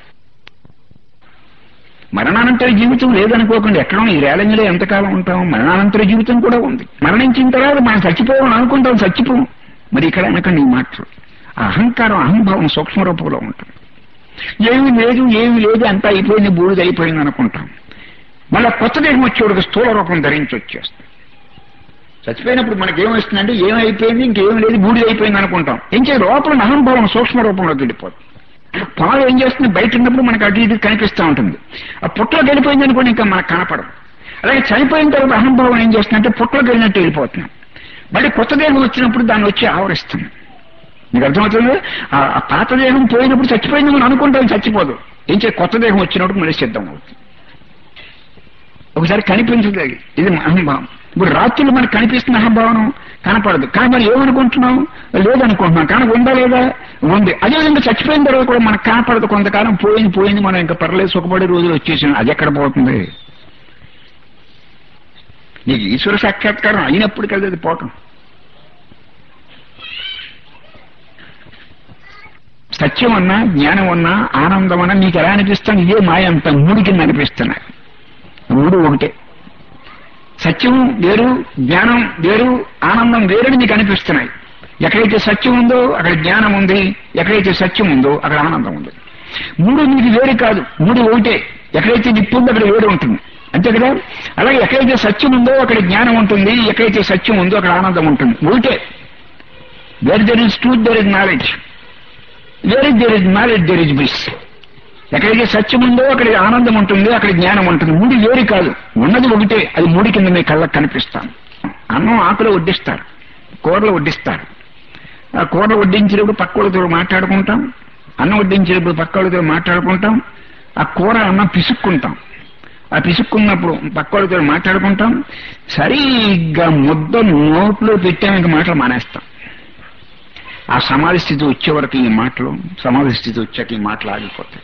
మరణానంతర జీవితం లేదనుకోకుండా ఎక్కడో ఈ రేలంగిలో ఎంతకాలం ఉంటాం మరణానంతర జీవితం కూడా ఉంది మరణించిన తర్వాత మనం చచ్చిపోవాలని అనుకుంటాం చచ్చిపోం మరి ఇక్కడ అనకండి ఈ మాటలు ఆ అహంకారం అహంభావం సూక్ష్మ రూపంలో ఉంటుంది ఏమి లేదు ఏమి లేదు అంతా అయిపోయింది బూడిద అయిపోయింది అనుకుంటాం మళ్ళా కొత్త దేహం వచ్చేవాడికి స్థూల రూపం ధరించి వచ్చేస్తుంది చచ్చిపోయినప్పుడు మనకి ఏమొస్తుందంటే ఏమైపోయింది ఇంకేం లేదు బూడిద అయిపోయింది అనుకుంటాం ఏం చేయాలి లోపల అహంభావం సూక్ష్మ రూపంలోకి వెళ్ళిపోతుంది పాలు ఏం చేస్తుంది బయట ఉన్నప్పుడు మనకు అటు ఇటు కనిపిస్తూ ఉంటుంది ఆ పుట్టలోకి వెళ్ళిపోయింది అనుకోండి ఇంకా మనకు కనపడదు అలాగే చనిపోయిన తర్వాత అహంభావం ఏం చేస్తుందంటే పుట్టలోకి వెళ్ళినట్టు వెళ్ళిపోతున్నాం మళ్ళీ కొత్త దేహం వచ్చినప్పుడు దాన్ని వచ్చి ఆవరిస్తుంది మీకు అర్థమవుతుంది ఆ ఆ పాత దేహం పోయినప్పుడు చచ్చిపోయింది మనం అనుకుంటాం చచ్చిపోదు ఏం చేయాలి కొత్త దేహం వచ్చినప్పుడు మళ్ళీ సిద్ధం అవుతుంది ఒకసారి కనిపించదు అది. ఇది అహంభావం ఇప్పుడు రాత్రులు మనకు కనిపిస్తున్న అహంభావం కనపడదు కానీ మనం ఏమనుకుంటున్నాం లేదనుకుంటున్నాం కానీ ఉందా లేదా ఉంది అదేవిధంగా చచ్చిపోయిన తర్వాత కూడా మనకు కనపడదు కొంతకాలం పోయింది పోయింది మనం ఇంకా పర్లేదు సుఖపడే రోజులు వచ్చేసాం అది ఎక్కడ పోతుంది నీకు ఈశ్వర సాక్షాత్కారం అయినప్పుడు కదా అది పోవటం సత్యం అన్నా జ్ఞానం అన్నా ఆనందం అన్నా నీకు ఎలా అనిపిస్తాను ఇదే మాయ అంత మూడు కింద అనిపిస్తున్నాయి మూడు ఒకటే సత్యం వేరు జ్ఞానం వేరు ఆనందం వేరుని నీకు అనిపిస్తున్నాయి ఎక్కడైతే సత్యం ఉందో అక్కడ జ్ఞానం ఉంది ఎక్కడైతే సత్యం ఉందో అక్కడ ఆనందం ఉంది మూడు నీకు వేరు కాదు మూడు ఒకటే ఎక్కడైతే నిప్పు ఉందో అక్కడ వేరు ఉంటుంది అంతే కదా అలాగే ఎక్కడైతే సత్యం ఉందో అక్కడ జ్ఞానం ఉంటుంది ఎక్కడైతే సత్యం ఉందో అక్కడ ఆనందం ఉంటుంది ఒకటే where there is truth there is knowledge where is there is knowledge there is bliss ఎక్కడైతే సత్యం ఉందో అక్కడ ఆనందం ఉంటుంది అక్కడ జ్ఞానం ఉంటుంది మూడు వేరు కాదు ఉన్నది ఒకటే అది మూడు కింద మీ కళ్ళకు కనిపిస్తాను అన్నం ఆకులో వడ్డిస్తారు కూరలు వడ్డిస్తారు ఆ కూరలు వడ్డించినప్పుడు పక్కోళ్ళతో మాట్లాడుకుంటాం అన్నం వడ్డించినప్పుడు పక్కోళ్ళతో మాట్లాడుకుంటాం ఆ కూర అన్నం పిసుక్కుంటాం ఆ పిసుక్కున్నప్పుడు పక్కోళ్ళతో మాట్లాడుకుంటాం సరిగ్గా ముద్ద నోట్లో పెట్టాక మాటలు మానేస్తాం ఆ సమాధి స్థితి వచ్చే వరకు ఈ మాటలు సమాధి స్థితి వచ్చాక ఈ మాటలు ఆగిపోతాయి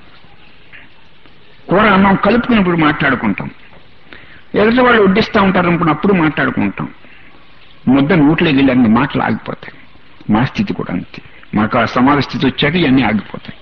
కూర అన్నం కలుపుకున్నప్పుడు మాట్లాడుకుంటాం ఎదుటి వాళ్ళు వడ్డిస్తూ ఉంటారు అనుకున్న అప్పుడు మాట్లాడుకుంటాం ముద్ద నోట్లోకి వెళ్ళి అన్ని మాటలు ఆగిపోతాయి మా స్థితి కూడా అంతే మాకు ఆ సమాధి స్థితి వచ్చాక ఇవన్నీ ఆగిపోతాయి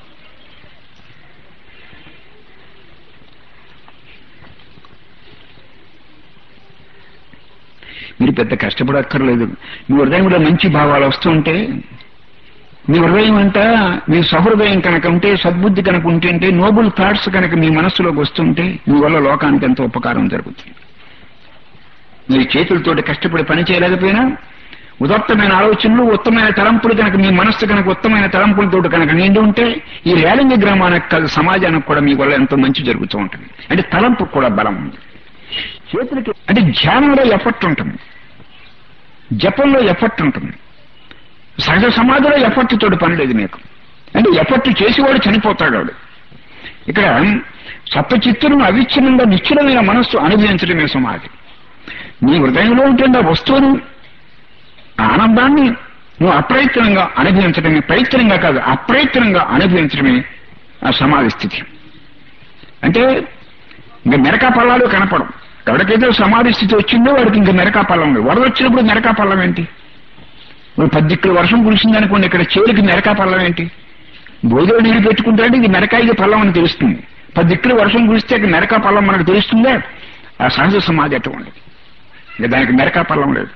మీరు పెద్ద కష్టపడక్కర్లేదు మీ హృదయంలో మంచి భావాలు వస్తుంటే మీ హృదయం అంతా మీ సహృదయం కనుక ఉంటే సద్బుద్ధి కనుక ఉంటే నోబుల్ థాట్స్ కనుక మీ మనస్సులోకి వస్తుంటే మీ వల్ల లోకానికి ఎంతో ఉపకారం జరుగుతుంది మీరు చేతులతోటి కష్టపడి పని చేయలేకపోయినా ఉదత్తమైన ఆలోచనలు ఉత్తమైన తలంపులు కనుక మీ మనస్సు కనుక ఉత్తమైన తలంపులతో కనుక నిండి ఉంటే ఈ రేలంగి గ్రామానికి కాదు సమాజానికి కూడా మీ వల్ల ఎంతో మంచి జరుగుతూ ఉంటుంది అంటే తలంపు కూడా బలం ఉంది చేతులకి అంటే ధ్యానంలో ఎఫర్ట్ ఉంటుంది జపంలో ఎఫర్ట్ ఉంటుంది సహజ సమాధిలో ఎఫర్ట్ తోటి పని లేదు మీకు అంటే ఎఫర్ట్ చేసేవాడు చనిపోతాడు వాడు ఇక్కడ సప్తచిత్తులను అవిచ్ఛిన్నంగా నిశ్చలమైన మనస్సు అనుభవించడమే సమాధి నీ హృదయంలో ఉంటుంది ఆ వస్తువును ఆ ఆనందాన్ని నువ్వు అప్రయత్నంగా అనుభవించడమే ప్రయత్నంగా కాదు అప్రయత్నంగా అనుభవించడమే ఆ సమాధి స్థితి అంటే ఇంకా మెరకా పల్లాలు కనపడం ఎవరికైతే సమాధి స్థితి వచ్చిందో వాడికి ఇంకా మెరకా పల్లం లేదు వరద వచ్చినప్పుడు మెరకా పల్లం ఏంటి ఇప్పుడు పద్దిక్కులు వర్షం కురిసింది అనుకోండి ఇక్కడ చేలికి మెరకా పల్లం ఏంటి భోజనం నీరు పెట్టుకుంటే ఇది మెరకాయ పల్లం అని తెలుస్తుంది పద్దిక్కులు వర్షం కురిస్తే ఇక్కడ మెరకా పల్లం మనకు తెలుస్తుందా ఆ సహజ సమాధి అటువంటిది ఇంకా దానికి మెరకా పల్లం లేదు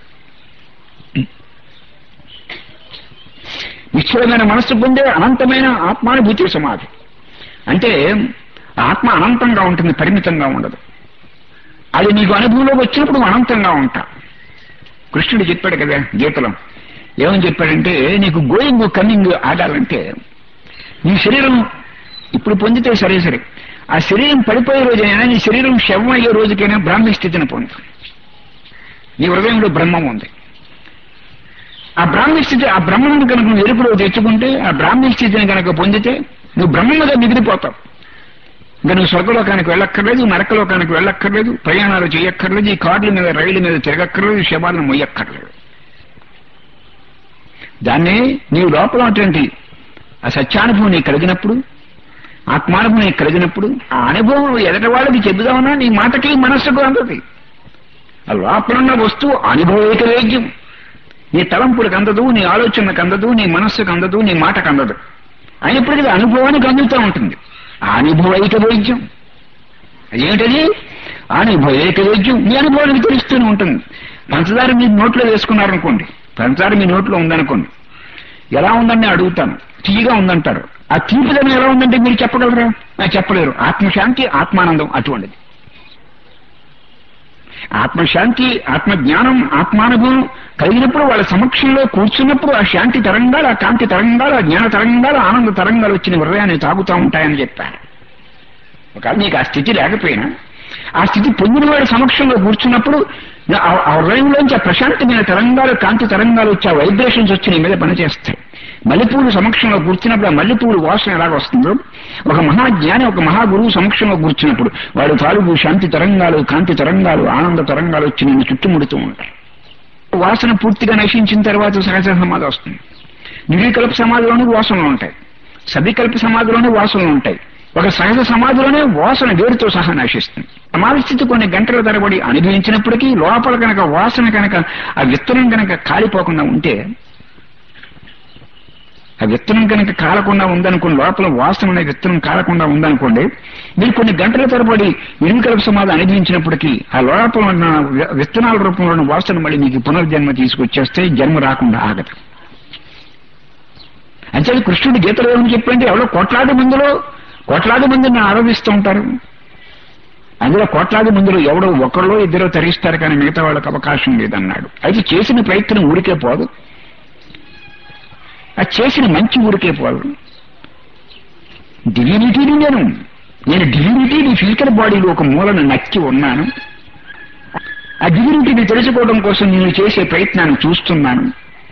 నిశ్చలమైన మనస్సు పొందే అనంతమైన ఆత్మానుభూతి సమాధి అంటే ఆత్మ అనంతంగా ఉంటుంది పరిమితంగా ఉండదు అది నీకు అనుభవంలోకి వచ్చినప్పుడు నువ్వు అనంతంగా ఉంటా కృష్ణుడు చెప్పాడు కదా గీతలో ఏమని చెప్పాడంటే నీకు గోయింగ్ కమింగ్ ఆగాలంటే నీ శరీరం ఇప్పుడు పొందితే సరే సరే ఆ శరీరం పడిపోయే రోజైనా నీ శరీరం శవం అయ్యే రోజుకైనా బ్రాహ్మీ స్థితిని పొందు నీ హృదయంలో బ్రహ్మం ఉంది ఆ బ్రాహ్మీ స్థితి ఆ బ్రహ్మను కనుక నువ్వు ఎరుపులో తెచ్చుకుంటే ఆ బ్రాహ్మీ స్థితిని కనుక పొందితే నువ్వు బ్రహ్మముగా మిగిలిపోతావు ఇంకా నువ్వు స్వర్గలోకానికి వెళ్ళక్కర్లేదు నరకలోకానికి వెళ్ళక్కర్లేదు ప్రయాణాలు చేయక్కర్లేదు ఈ కార్డుల మీద రైళ్ల మీద తిరగక్కర్లేదు శవాలను మొయ్యక్కర్లేదు దాన్ని నీవు లోపల ఉన్నటువంటి ఆ సత్యానుభవం నీకు కలిగినప్పుడు ఆత్మానుభవం నీకు కలిగినప్పుడు ఆ అనుభవం ఎదటి వాళ్ళకి చెబుదామన్నా నీ మాటకి మనస్సుకు అందది ఆ లోపల ఉన్న వస్తువు అనుభవైక వేద్యం నీ తలంపులకు అందదు నీ ఆలోచనకు అందదు నీ మనస్సుకు అందదు నీ మాటకు అందదు అయినప్పటికీ అది అనుభవానికి అందుతూ ఉంటుంది అనుభవైక వైద్యం అదేమిటది అనుభవైక వైద్యం మీ అనుభవానికి తెలుస్తూనే ఉంటుంది పంచదార మీ నోట్లో వేసుకున్నారనుకోండి పంచదార మీ నోట్లో ఉందనుకోండి ఎలా ఉందని అడుగుతాను తీయగా ఉందంటారు ఆ తీపిదనం ఎలా ఉందంటే మీరు చెప్పగలరా నాకు చెప్పలేరు ఆత్మశాంతి ఆత్మానందం అటువంటిది ఆత్మశాంతి ఆత్మజ్ఞానం ఆత్మానుభవం కలిగినప్పుడు వాళ్ళ సమక్షంలో కూర్చున్నప్పుడు ఆ శాంతి తరంగాలు ఆ కాంతి తరంగాలు ఆ జ్ఞాన తరంగాలు ఆనంద తరంగాలు వచ్చిన హృదయాన్ని తాగుతూ ఉంటాయని చెప్పారు ఒకవేళ నీకు ఆ స్థితి లేకపోయినా ఆ స్థితి పొందిన వాడి సమక్షంలో కూర్చున్నప్పుడు ఆ హృదయంలోంచి ఆ ప్రశాంతమైన తరంగాలు కాంతి తరంగాలు వచ్చి ఆ వైబ్రేషన్స్ వచ్చి నీ మీద పనిచేస్తాయి మల్లెపూలు సమక్షంలో కూర్చున్నప్పుడు ఆ మల్లెపూలు వాసన ఎలాగ వస్తుందో ఒక మహాజ్ఞాని ఒక మహాగురువు సమక్షంలో కూర్చున్నప్పుడు వాడు తాలూకు శాంతి తరంగాలు కాంతి తరంగాలు ఆనంద తరంగాలు వచ్చి నిన్ను చుట్టుముడుతూ ఉంటాయి వాసన పూర్తిగా నశించిన తర్వాత సహజ సమాధి వస్తుంది నిర్వికల్ప సమాధిలోనే వాసనలు ఉంటాయి సవికల్ప సమాధిలోనే వాసనలు ఉంటాయి ఒక సహజ సమాధిలోనే వాసన వేరుతో సహా నశిస్తుంది సమాధి స్థితి కొన్ని గంటల తరబడి అనుభవించినప్పటికీ లోపల కనుక వాసన కనుక ఆ విత్తనం కనుక కాలిపోకుండా ఉంటే ఆ విత్తనం కనుక కాలకుండా ఉందనుకోండి లోపల వాసన అనే విత్తనం కాలకుండా ఉందనుకోండి మీరు కొన్ని గంటల తరబడి ఇరుకల్ప సమాధి అనుభవించినప్పటికీ ఆ లోపల ఉన్న వి- విత్తనాల రూపంలో ఉన్న వాసన మళ్ళీ మీకు పునర్జన్మ తీసుకొచ్చేస్తే జన్మ రాకుండా ఆగదు అంటే కృష్ణుడు గీతలో ఏమని చెప్పండి ఎవరో కోట్లాది మందిలో కోట్లాది మందిని ఆరాధిస్తూ ఉంటారు అందులో కోట్లాది మందిలో ఎవడో ఒకళ్ళో ఇద్దరో తరిస్తారు కానీ మిగతా వాళ్ళకి అవకాశం లేదన్నాడు అయితే చేసిన ప్రయత్నం ఊరికే పోదు ఆ చేసిన మంచి ఊరికే పోదు డివినిటీని నేను నేను డివినిటీని ఫిజికల్ బాడీలో ఒక మూలను నక్కి ఉన్నాను ఆ డివినిటీని తెలుసుకోవడం కోసం నేను చేసే ప్రయత్నాన్ని చూస్తున్నాను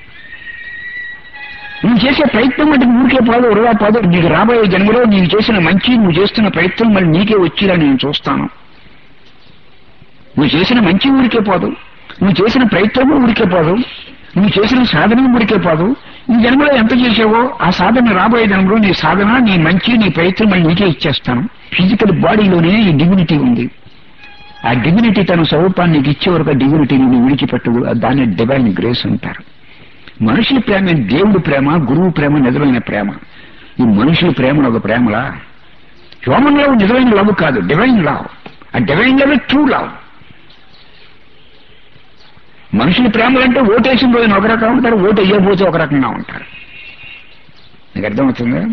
నువ్వు చేసే ప్రయత్నం అంటే ఊరికే పోదు వృధా పోదు నీకు రాబోయే జన్మలో నీవు చేసిన మంచి నువ్వు చేస్తున్న ప్రయత్నం మళ్ళీ నీకే వచ్చేలా నేను చూస్తాను నువ్వు చేసిన మంచి ఊరికే పోదు నువ్వు చేసిన ప్రయత్నము ఊరికే పోదు నువ్వు చేసిన సాధన ఊరికే పోదు ఈ జన్మలో ఎంత చేసావో ఆ సాధన రాబోయే జన్మలో నీ సాధన నీ మంచి నీ ప్రయత్నం మళ్ళీ నీకే ఇచ్చేస్తాను ఫిజికల్ బాడీలోనే ఈ డిగ్నిటీ ఉంది ఆ డిగ్నిటీ తన స్వరూపాన్ని నీకు ఇచ్చే వరకు ఆ డిగ్నిటీని నువ్వు విడిచిపెట్టదు దాన్ని డివైన్ గ్రేస్ అంటారు మనుషుల ప్రేమ దేవుడి ప్రేమ గురువు ప్రేమ నిజమైన ప్రేమ ఈ మనుషుల ప్రేమ ఒక ప్రేమలా హ్యూమన్ లవ్ నిజమైన లవ్ కాదు డివైన్ లవ్ ఆ డివైన్ లవ్ ట్రూ లవ్ మనుషుల ప్రేమలు అంటే ఓటేసిన రోజున ఒక రకంగా ఉంటారు ఓటు వేయబోతే ఒక రకంగా ఉంటారు నీకు అర్థమవుతుందా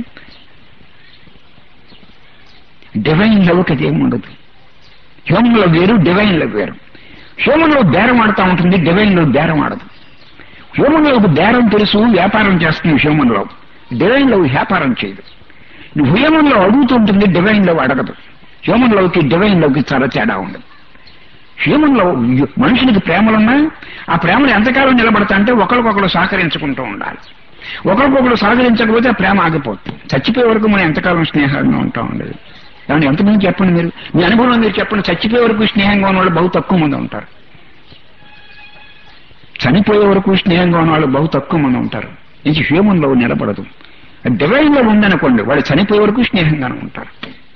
డివైన్ లవ్కి అది ఏమి ఉండదు హ్యూమన్ లవ్ వేరు డివైన్ లవ్ వేరు హ్యూమన్ లవ్ బేరం ఆడుతూ ఉంటుంది డివైన్ లవ్ బేరం ఆడదు హ్యూమన్ లవ్ బేరం తెలుసు వ్యాపారం చేస్తుంది హ్యూమన్ లవ్ డివైన్ లవ్ వ్యాపారం చేయదు హ్యూమన్ లవ్ అడుగుతుంటుంది డివైన్ లవ్ అడగదు హ్యూమన్ లవ్కి డివైన్ లవ్కి చాలా తేడా ఉండదు హ్యూమన్ లవ్ మనుషులకి ప్రేమలున్నా ఆ ప్రేమలు ఎంతకాలం నిలబడతా అంటే ఒకరికొకరు సహకరించుకుంటూ ఉండాలి ఒకరికొకరు సహకరించకపోతే ఆ ప్రేమ ఆగిపోతుంది చచ్చిపోయే వరకు మనం ఎంతకాలం స్నేహంగా ఉంటాం ఉండేది ఏమంటే ఎంతమంది చెప్పండి మీరు మీ అనుభవం మీరు చెప్పండి చచ్చిపోయే వరకు స్నేహంగా ఉన్న వాళ్ళు బహు తక్కువ మంది ఉంటారు చనిపోయే వరకు స్నేహంగా ఉన్న వాళ్ళు బహు తక్కువ మంది ఉంటారు ఇది హ్యూమన్ లవ్ నిలబడదు డివైన్ లవ్ ఉందనుకోండి వాళ్ళు చనిపోయే వరకు స్నేహంగానే ఉంటారు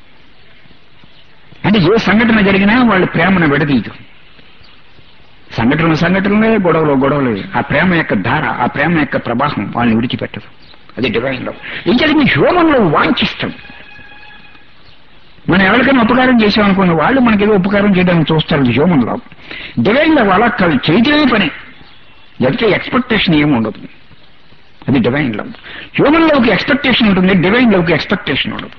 అంటే ఏ సంఘటన జరిగినా వాళ్ళ ప్రేమను విడదీయదు సంఘటనలు సంఘటనలే గొడవలు గొడవలే ఆ ప్రేమ యొక్క ధార ఆ ప్రేమ యొక్క ప్రవాహం వాళ్ళని విడిచిపెట్టదు అది డివైన్ లవ్ ఇంకా మీ హ్యూమన్ లవ్ వాంఛిస్తాం మనం ఎవరికైనా ఉపకారం చేసామనుకున్న వాళ్ళు మనకి ఏదో ఉపకారం చేయడానికి చూస్తారు హ్యూమన్ లవ్ డివైన్ లవ్ అలా కాదు చేయటమే పని దానికి ఎక్స్పెక్టేషన్ ఏమి ఉండదు అది డివైన్ లవ్ హ్యూమన్ లవ్కి ఎక్స్పెక్టేషన్ ఉంటుంది డివైన్ లవ్కి ఎక్స్పెక్టేషన్ ఉండదు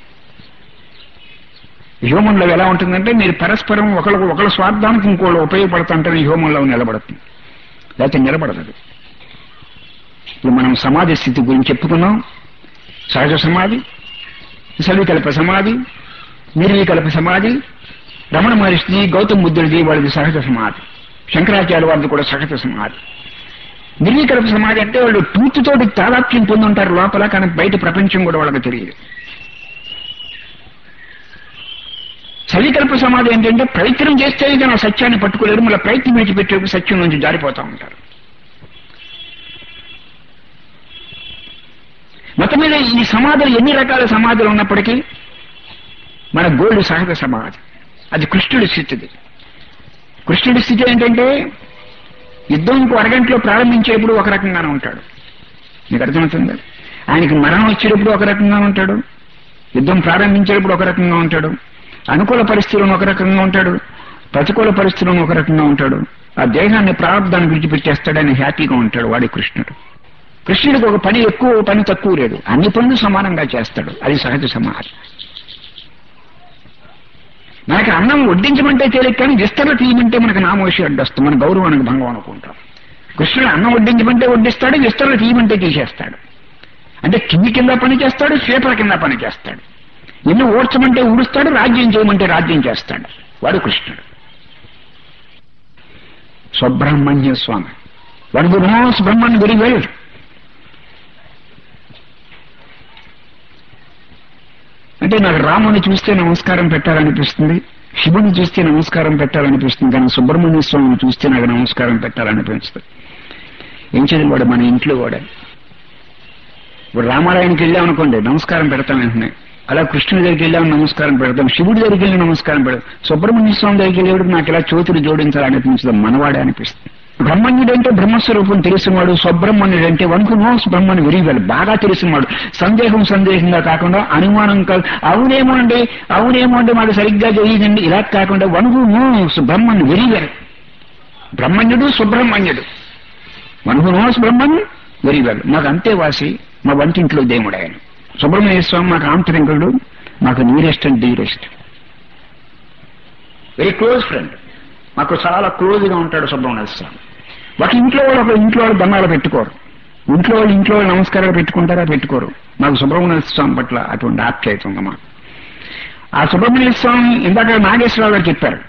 హ్యూమన్ లవ్ ఎలా ఉంటుందంటే మీరు పరస్పరం ఒకరికి ఒకరి స్వార్థానికి ఇంకోళ్ళు ఉపయోగపడుతుంటే హ్యూమన్ లవ్ నిలబడుతుంది లేకపోతే నిలబడదు అది. ఇప్పుడు మనం సమాధి స్థితి గురించి చెప్పుకున్నాం సహజ సమాధి సవికల్ప సమాధి నిర్వికల్ప సమాధి రమణ మహర్షిది గౌతమ్ బుద్ధుడిది వాళ్ళది సహజ సమాధి శంకరాచార్య వారిది కూడా సహజ సమాధి నిర్వికల్ప సమాధి అంటే వాళ్ళు పూర్తితోటి తాదాప్యం పొంది ఉంటారు లోపల కానీ బయట ప్రపంచం కూడా వాళ్ళకి తెలియదు సవికల్ప సమాధి ఏంటంటే ప్రయత్నం చేస్తే కానీ ఆ సత్యాన్ని పట్టుకోలేరు మళ్ళీ ప్రయత్నం విడిచిపెట్టే సత్యం నుంచి జారిపోతూ ఉంటారు మొత్తం మీద ఈ సమాధులు ఎన్ని రకాల సమాధులు ఉన్నప్పటికీ మన గోల్డ్ సహజ సమాధి అది కృష్ణుడి స్థితిది కృష్ణుడి స్థితి ఏంటంటే యుద్ధం ఇంకో అరగంటలో ప్రారంభించేప్పుడు ఒక రకంగానే ఉంటాడు మీకు అర్థమవుతుందా ఆయనకి మరణం వచ్చేటప్పుడు ఒక రకంగా ఉంటాడు యుద్ధం ప్రారంభించేటప్పుడు ఒక రకంగా ఉంటాడు అనుకూల పరిస్థితులను ఒక రకంగా ఉంటాడు ప్రతికూల పరిస్థితులను ఒక రకంగా ఉంటాడు ఆ దేహాన్ని ప్రారంభాన్ని విడిచిపెట్టేస్తాడు ఆయన హ్యాపీగా ఉంటాడు వాడి కృష్ణుడు కృష్ణుడికి ఒక పని ఎక్కువ పని తక్కువ లేదు అన్ని పనులు సమానంగా చేస్తాడు అది సహజ సమాధి మనకి అన్నం వడ్డించమంటే తేలిక కానీ విస్తరణ తీయమంటే మనకు నామోషి అడ్డొస్తుంది మన గౌరవానికి భంగం అనుకుంటాం కృష్ణుడు అన్నం వడ్డించమంటే వడ్డిస్తాడు విస్తరణ తీయమంటే తీసేస్తాడు అంటే కింది కింద పని చేస్తాడు స్వేపల కింద పని చేస్తాడు ఇల్లు ఓడ్చమంటే ఊడుస్తాడు రాజ్యం చేయమంటే రాజ్యం చేస్తాడు వాడు కృష్ణుడు Subrahmanya Swami one the knows Brahman very well అంటే నాకు రాముని చూస్తే నమస్కారం పెట్టాలనిపిస్తుంది శివుని చూస్తే నమస్కారం పెట్టాలనిపిస్తుంది కానీ సుబ్రహ్మణ్య స్వామిని చూస్తే నాకు నమస్కారం పెట్టాలనిపిస్తుంది ఏం చదివి వాడు మన ఇంట్లో వాడే ఇప్పుడు రామాలయానికి వెళ్ళామనుకోండి నమస్కారం పెడతాం వెంటనే అలా కృష్ణుడి దగ్గరికి వెళ్ళాము నమస్కారం పెడతాం శివుడి దగ్గరికి వెళ్ళి నమస్కారం పెడతాం సుబ్రహ్మణ్య స్వామి దగ్గరికి వెళ్ళేప్పుడు నాకు ఇలా చోతులు జోడించాలనిపించదు మనవాడే అనిపిస్తుంది బ్రహ్మణ్యుడు అంటే బ్రహ్మస్వరూపం తెలిసినవాడు సుబ్రహ్మణ్యుడు అంటే వన్ కు నోస్ బ్రహ్మని విరిగాడు బాగా తెలిసినవాడు సందేహం సందేహంగా కాకుండా అనుమానం కాదు అవునేమో అండి అవునేమో అంటే మాకు సరిగ్గా తెలియదండి ఇలా కాకుండా వన్ కు నోస్ బ్రహ్మని విరిగాడు బ్రహ్మణ్యుడు సుబ్రహ్మణ్యుడు వన్ కు నోస్ బ్రహ్మన్ వెరిగాడు మాకు అంతే వాసి మా వంటింట్లో దేవుడు ఆయన సుబ్రహ్మణ్య స్వామి మాకు ఆంతరింకుడు మాకు nearest and dearest very close friend మాకు చాలా క్లోజ్ గా ఉంటాడు సుబ్రహ్మణ్య స్వామి ఒక ఇంట్లో వాళ్ళు ఒక ఇంట్లో వాళ్ళు దండాలు పెట్టుకోరు ఇంట్లో వాళ్ళు ఇంట్లో వాళ్ళు నమస్కారాలు పెట్టుకుంటారా పెట్టుకోరు మాకు సుబ్రహ్మణ్య స్వామి పట్ల అటువంటి ఆప్యాయత ఉంది మాకు ఆ సుబ్రహ్మణ్య స్వామి ఇందాక నాగేశ్వరరావు గారు చెప్పారు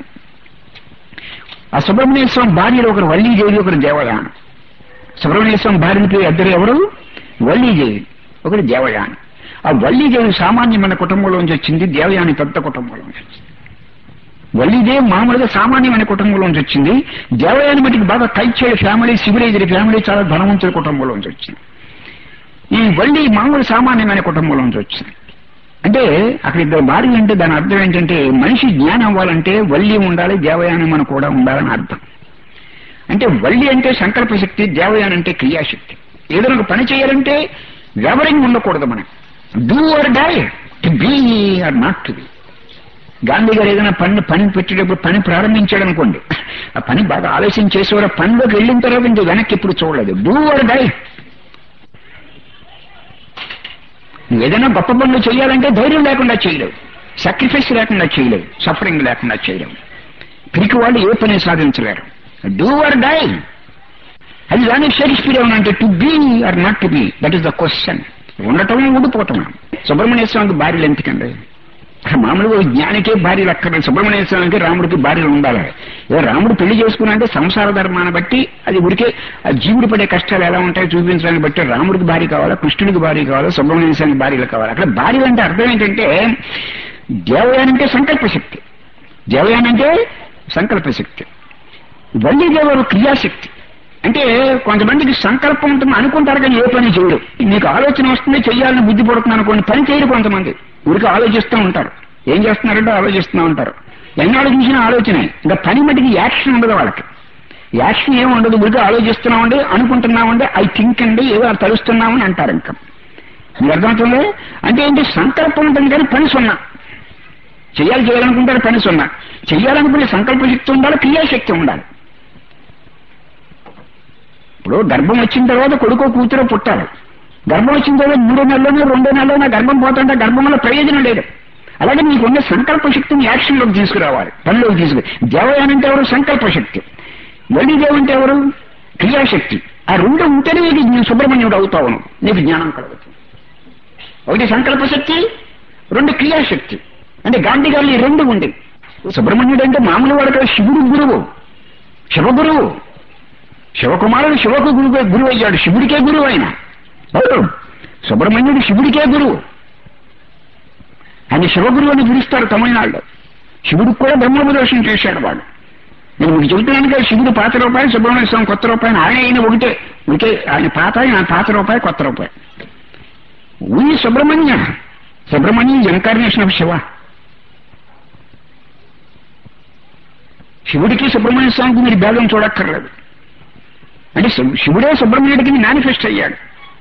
ఆ సుబ్రహ్మణ్య స్వామి భార్యలో ఒకరు వల్లీదేవి ఒకరు దేవదానం సుబ్రహ్మణ్య స్వామి భార్య పేరు ఇద్దరు ఎవరు వల్లీదేవి ఒకటి దేవయాని ఆ వల్లీదేవి సామాన్యమైన కుటుంబంలోంచి వచ్చింది దేవయాని పెద్ద కుటుంబంలోంచి వచ్చింది వల్లీదేవి మామూలుగా సామాన్యమైన కుటుంబంలోంచి వచ్చింది దేవయాని మటుకు బాగా కల్చర్ ఫ్యామిలీ సివిలైజ్డ్ ఫ్యామిలీ చాలా ధనవంతుల కుటుంబంలోంచి వచ్చింది ఈ వల్లి మామూలు సామాన్యమైన కుటుంబంలోంచి వచ్చింది అంటే అక్కడ ఇద్దరు భార్యలు అంటే దాని అర్థం ఏంటంటే మనిషి జ్ఞానం అవ్వాలంటే వల్లి ఉండాలి దేవయానం కూడా ఉండాలని అర్థం అంటే వల్లి అంటే సంకల్ప శక్తి దేవయాన్ అంటే క్రియాశక్తి ఏదైనా ఒక పని చేయాలంటే వెవరింగ్ ఉండకూడదు మనం do or die to be or not to be Gandhi garu ఏదైనా పని పని పెట్టేటప్పుడు పని ప్రారంభించాడు అనుకోండి ఆ పని బాగా ఆలోచన చేసేవారు ఆ పనిలోకి వెళ్ళిన తర్వాత ఇంక వెనక్కి ఎప్పుడు చూడలేదు డూ ఆర్ డై నువ్వు ఏదైనా గొప్ప పనులు చేయాలంటే ధైర్యం లేకుండా చేయలేవు సాక్రిఫైస్ లేకుండా చేయలేవు సఫరింగ్ లేకుండా చేయలేవు పిరికి వాళ్ళు ఏ పని సాధించలేరు డూ ఆర్ డై అది దాని షేక్స్పియర్ ఏమనంటే to be or not to be that is the question ఉండటం ఉండిపోవటం సుబ్రహ్మణ్య స్వామికి భార్యలు ఎందుకండి మామూలుగా జ్ఞానికే భార్యలు అక్కడ సుబ్రహ్మణ్య స్వామికి రాముడికి భార్యలు ఉండాలి ఏదో రాముడు పెళ్లి చేసుకున్నా అంటే సంసార ధర్మాన్ని బట్టి అది ఉడికే ఆ జీవుడు పడే కష్టాలు ఎలా ఉంటాయో చూపించడానికి బట్టి రాముడికి భార్య కావాలా కృష్ణుడికి భార్య కావాలా సుబ్రహ్మణ్య స్వామికి భార్యలు కావాలి అక్కడ భార్య అంటే అర్థం ఏంటంటే దేవయానంటే సంకల్ప శక్తి దేవయానంటే సంకల్ప శక్తి వల్లీదేవారు క్రియాశక్తి అంటే కొంతమందికి సంకల్పం ఉంటుంది అనుకుంటారు కానీ ఏ పని చేయరు మీకు ఆలోచన వస్తుంది చెయ్యాలని బుద్ధి పడుతుంది అనుకోండి పని చేయరు కొంతమంది ఊరికి ఆలోచిస్తూ ఉంటారు ఏం చేస్తున్నారంటే ఆలోచిస్తూ ఉంటారు ఎన్ని ఆలోచించినా ఆలోచనే ఇంకా పని మటుకి యాక్షన్ ఉండదు వాళ్ళకి యాక్షన్ ఏమి ఉండదు ఊరికి ఆలోచిస్తున్నామండి అనుకుంటున్నామండి ఐ థింక్ అండి ఏదో తలుస్తున్నామని అంటారు ఇంకా మీకు అర్థమవుతుంది అంటే ఏంటి సంకల్పం ఉంటుంది కానీ పని సున్నా చెయ్యాలి చేయాలనుకుంటారు పని సున్నా చెయ్యాలనుకునే సంకల్ప శక్తి ఉండాలి క్రియాశక్తి ఉండాలి ఇప్పుడు గర్భం వచ్చిన తర్వాత కొడుకో కూతురో పుట్టాలి గర్భం వచ్చిన తర్వాత మూడో నెలలోనో రెండో నెలలోనో గర్భం పోతుంటే గర్భం వల్ల ప్రయోజనం లేదు అలాగే నీకున్న సంకల్ప శక్తిని యాక్షన్లోకి తీసుకురావాలి పనిలోకి తీసుకు దేవయాన్ అంటే ఎవరు సంకల్ప శక్తి వల్లిదేవ్ అంటే ఎవరు క్రియాశక్తి ఆ రెండు ఉంటేనే నీకు నీ సుబ్రహ్మణ్యుడు అవుతావు నువ్వు. నీకు జ్ఞానం కలుగుతుంది ఒకటి సంకల్ప శక్తి రెండు క్రియాశక్తి అంటే గాంధీ గారు ఈ రెండు ఉంది సుబ్రహ్మణ్యుడు అంటే మామూలు వాడు కాదు శివుడు గురువు శివగురువు శివకుమారుడు శివకు గురువు గురువు అయ్యాడు శివుడికే గురువు ఆయన అవును సుబ్రహ్మణ్యుడు శివుడికే గురువు ఆయన శివగురువు అని పిలుస్తారు తమిళనాడులో శివుడికి కూడా బ్రహ్మోపదేశం చేశాడు వాడు నేను మీకు చెబుతున్నాను కదా శివుడు పాత రూపాయి సుబ్రహ్మణ్య స్వామి కొత్త రూపాయి ఆయన అయిన ఒకటే ఒకటే ఆయన పాత ఆయన పాత రూపాయి కొత్త రూపాయి V Subrahmanya Subrahmanya incarnation of Shiva శివుడికి సుబ్రహ్మణ్య స్వామికి మీరు భేదం చూడక్కర్లేదు అంటే శివ- శివుడే సుబ్రహ్మణ్యుడికి మేనిఫెస్ట్ అయ్యాడు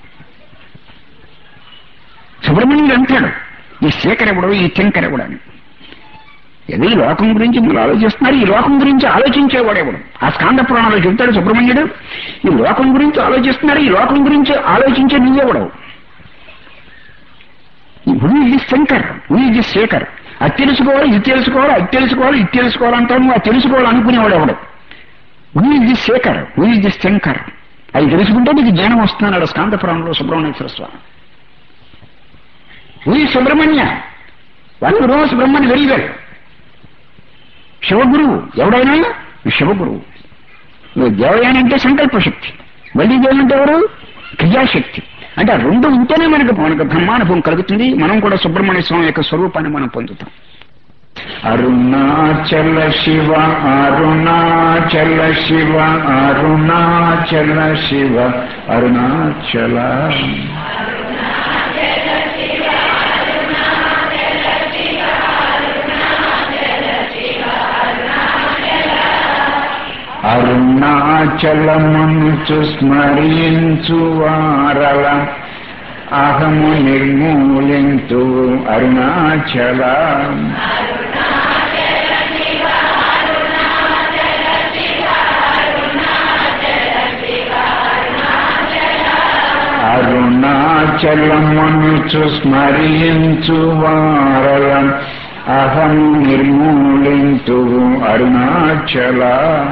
సుబ్రహ్మణ్యుడు అంటాడు ఈ శేఖర్ ఎవడు ఈ కింకర్ ఎవడు అని ఏదో ఈ లోకం గురించి మీరు ఆలోచిస్తున్నారు ఈ లోకం గురించి ఆలోచించేవాడు ఎవడు ఆ స్కాంద పురాణంలో చెబుతాడు సుబ్రహ్మణ్యుడు ఈ లోకం గురించి ఆలోచిస్తున్నారు ఈ లోకం గురించి ఆలోచించే నువ్వెవడవు హూ ఇది శంకర్ హూ ఇది శేఖర్ అది తెలుసుకోవాలి ఇది తెలుసుకోవాలి అది తెలుసుకోవాలి ఇది తెలుసుకోవాలంటావు నువ్వు అది తెలుసుకోవాలి అనుకునేవాడు ఎవడు హూ ఇది శేఖర్ హూ ఇది శంకర్ అది తెలుసుకుంటే నీకు జ్ఞానం వస్తున్నాడు స్కాంతపురంలో సుబ్రహ్మణ్యేశ్వర స్వామి హూ ఈ సుబ్రహ్మణ్య వాళ్ళు రోజు బ్రహ్మని వెలిగాడు శివగురువు ఎవడైనా శివగురువు దేవయాని అంటే సంకల్ప శక్తి వల్లి అంటే ఎవరు క్రియాశక్తి అంటే ఆ రెండు ఉంటేనే మనకు మనకు బ్రహ్మానుభవం కలుగుతుంది మనం కూడా సుబ్రహ్మణ్య స్వామి యొక్క స్వరూపాన్ని మనం పొందుతాం అరుణాచల శివ అరుణాచల శివ అరుణాచల శివ అరుణాచల అరుణాచలమనుచు స్మరించు వారల అహము నిర్మూలింతు అరుణాచల అరుణాచలమనుచు స్మరించు వారల అహం నిర్మూలింతు అరుణాచల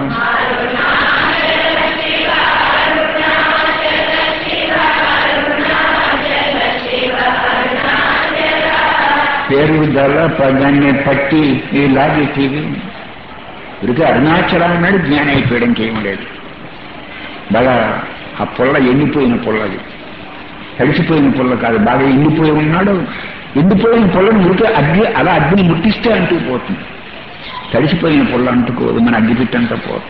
పెరుగుదల పదాన్ని పట్టి ఈ లాగిటివి ఇదికే అరుణాచలం అన్నాడు జ్ఞానం అయిపోయాడు ఇంకేం లేదు బాగా ఆ పుల్ల ఎండిపోయిన పుల్లది తడిసిపోయిన పుల్ల కాదు బాగా ఎండిపోయి ఉన్నాడు ఎండిపోయిన పుల్లను ఉడికే అగ్ని అలా అగ్ని ముట్టిస్తే అంటూ పోతుంది తడిసిపోయిన పుల్ల అంటుకోదు మన అగ్గి పెట్టంతా పోతుంది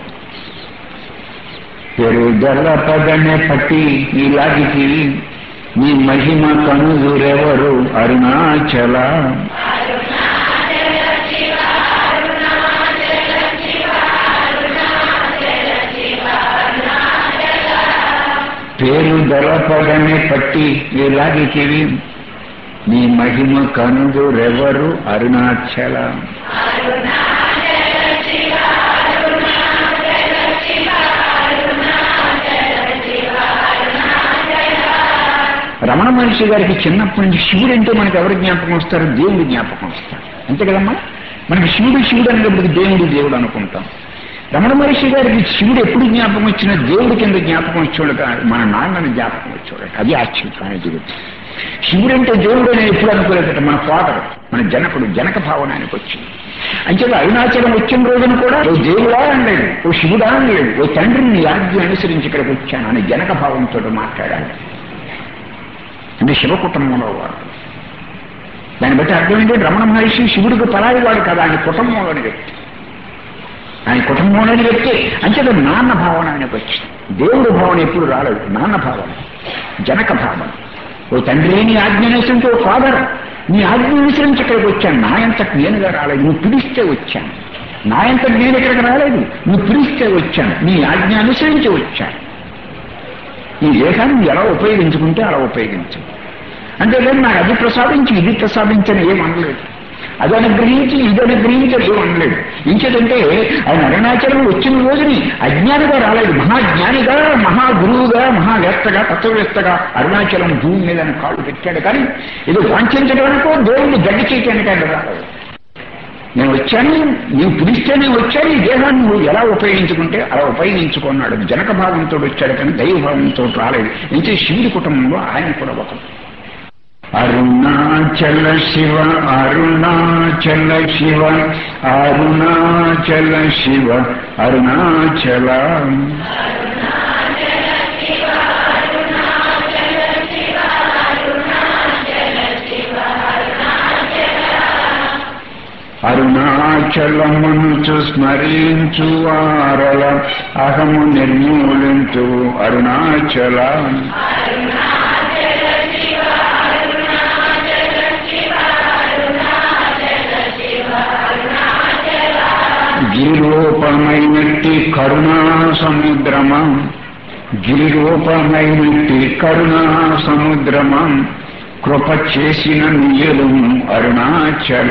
పెరుగుదల పదనే పట్టి ఈ లాగికి నీ మహిమ కనుదురెవరు అరుణాచల పేరు దళపడనే పట్టి ఇలాగికివి నీ మహిమ కనుదురెవరు అరుణాచల రమణ మహర్షి గారికి చిన్నప్పటి నుంచి శివుడు అంటే మనకు ఎవరు జ్ఞాపకం వస్తారు దేవుడు జ్ఞాపకం వస్తారు అంతే కదమ్మా మనకి శివుడు శివుడు అనేటప్పటికి దేవుడు దేవుడు అనుకుంటాం రమణ మహర్షి గారికి శివుడు ఎప్పుడు జ్ఞాపకం వచ్చినా దేవుడి కింద జ్ఞాపకం వచ్చాడు కాదు మన నాన్నని జ్ఞాపకం వచ్చాడు అది ఆశ్చర్యం అనేది శివుడు అంటే దేవుడు అని ఎప్పుడు అనుకోలేదట మన ఫాదర్ మన జనకుడు జనక భావన ఆయనకు వచ్చింది అంచేత అరుణాచలం వచ్చిన రోజున కూడా ఓ దేవుడా అనలేదు ఓ శివుడా అనలేదు ఓ తండ్రిని నీ ఆజ్ఞ అనుసరించి ఇక్కడికి వచ్చాను అని జనక భావంతో మాట్లాడాలి అంటే శివ కుటుంబంలో వాడు దాన్ని బట్టి అర్థం ఏంటంటే రమణ మహర్షి శివుడికి పరాయి వాడు కదా ఆయన కుటుంబంలోని వ్యక్తి ఆయన కుటుంబంలోని వ్యక్తి అంచేత నాన్న భావన ఆయనకు వచ్చింది దేవుడు భావన ఎప్పుడు రాలేదు నాన్న భావన జనక భావన ఓ తండ్రి నీ ఆజ్ఞ అనుసరించి ఓ ఫాదర్ నీ ఆజ్ఞ అనుసరించి ఇక్కడికి వచ్చాను నా ఎంతకు నేనుగా రాలేదు నువ్వు పిలిస్తే వచ్చాను నా ఎంతకు నేను ఇక్కడికి రాలేదు నువ్వు పిలిస్తే వచ్చాను నీ ఆజ్ఞ అనుసరించి వచ్చాను ఈ దేహాన్ని ఎలా ఉపయోగించుకుంటే అలా ఉపయోగించు అంటే లేదు నాకు అది ప్రసాదించి ఇది ప్రసాదించని ఏం అనలేదు అది అనుగ్రహించి ఇది అనుగ్రహించి ఏం అనలేదు ఇంకేదంటే ఆయన అరుణాచలం వచ్చిన రోజుని అజ్ఞానిగా రాలేదు మహాజ్ఞానిగా మహాగురువుగా మహావేత్తగా తత్వవేత్తగా అరుణాచలం భూమి మీద ఆయన కాళ్ళు పెట్టాడు కానీ ఇది వాంఛించడానికో దేవుణ్ణి గడ్డి చేయటానికి ఆయన రాలేదు నేను వచ్చాను నీవు పిలిస్తేనే వచ్చాను ఈ దేహాన్ని నువ్వు ఎలా ఉపయోగించుకుంటే అలా ఉపయోగించుకున్నాడు జనక భావంతో వచ్చాడు కానీ దైవ భావంతో రాలేదు ఇంకే శివుడి కుటుంబంలో ఆయన కూడా ఒక అరుణాచల శివ అరుణాచల శివ అరుణాచల శివ అరుణాచల అరుణాచలమును స్మరించు వారల అహము నిర్మూలించు అరుణాచల గిరిరూపమైనట్టి కరుణా సముద్రమా గిరిరూపమైనట్టి కరుణా సముద్రమా కృప చేసిన నియలు అరుణాచల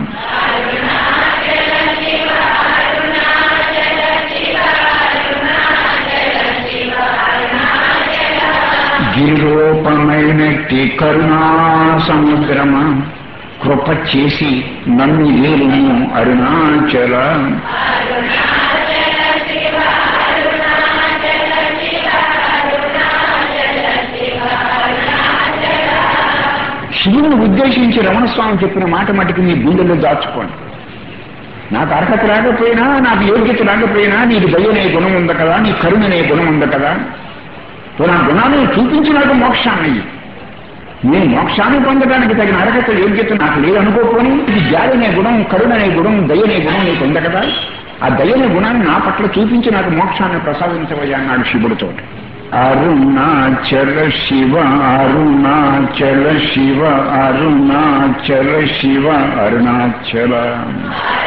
గిరిరూపమైనట్టి కరుణా సముద్రమా కృప చేసి నన్ను ఏలుము అరుణాచల శివుని ఉద్దేశించి రమణస్వామి చెప్పిన మాట మటుకు మీ గుండెల్లో దాచుకోండి నాకు అర్హత రాకపోయినా నాకు యోగ్యత రాకపోయినా నీకు దయనే గుణం ఉంది కదా నీ కరుణనే గుణం ఉంది కదా పోనీ ఆ గుణాన్ని చూపించి నాకు మోక్షాన్ని ఇయ్యి. నేను మోక్షాన్ని పొందడానికి తగిన అర్హత యోగ్యత నాకు లేదనుకోపోని ఇది జాలి అనే గుణం కరుణ అనే గుణం దయ అనే గుణం నీకు ఉంది కదా ఆ దయ అనే గుణాన్ని నా పట్ల చూపించి నాకు మోక్షాన్ని ప్రసాదించవయ్యా అన్నాడు శివుడితో అరుణాచల శివ అరుణాచల శివ అరుణాచల శివ అరుణాచల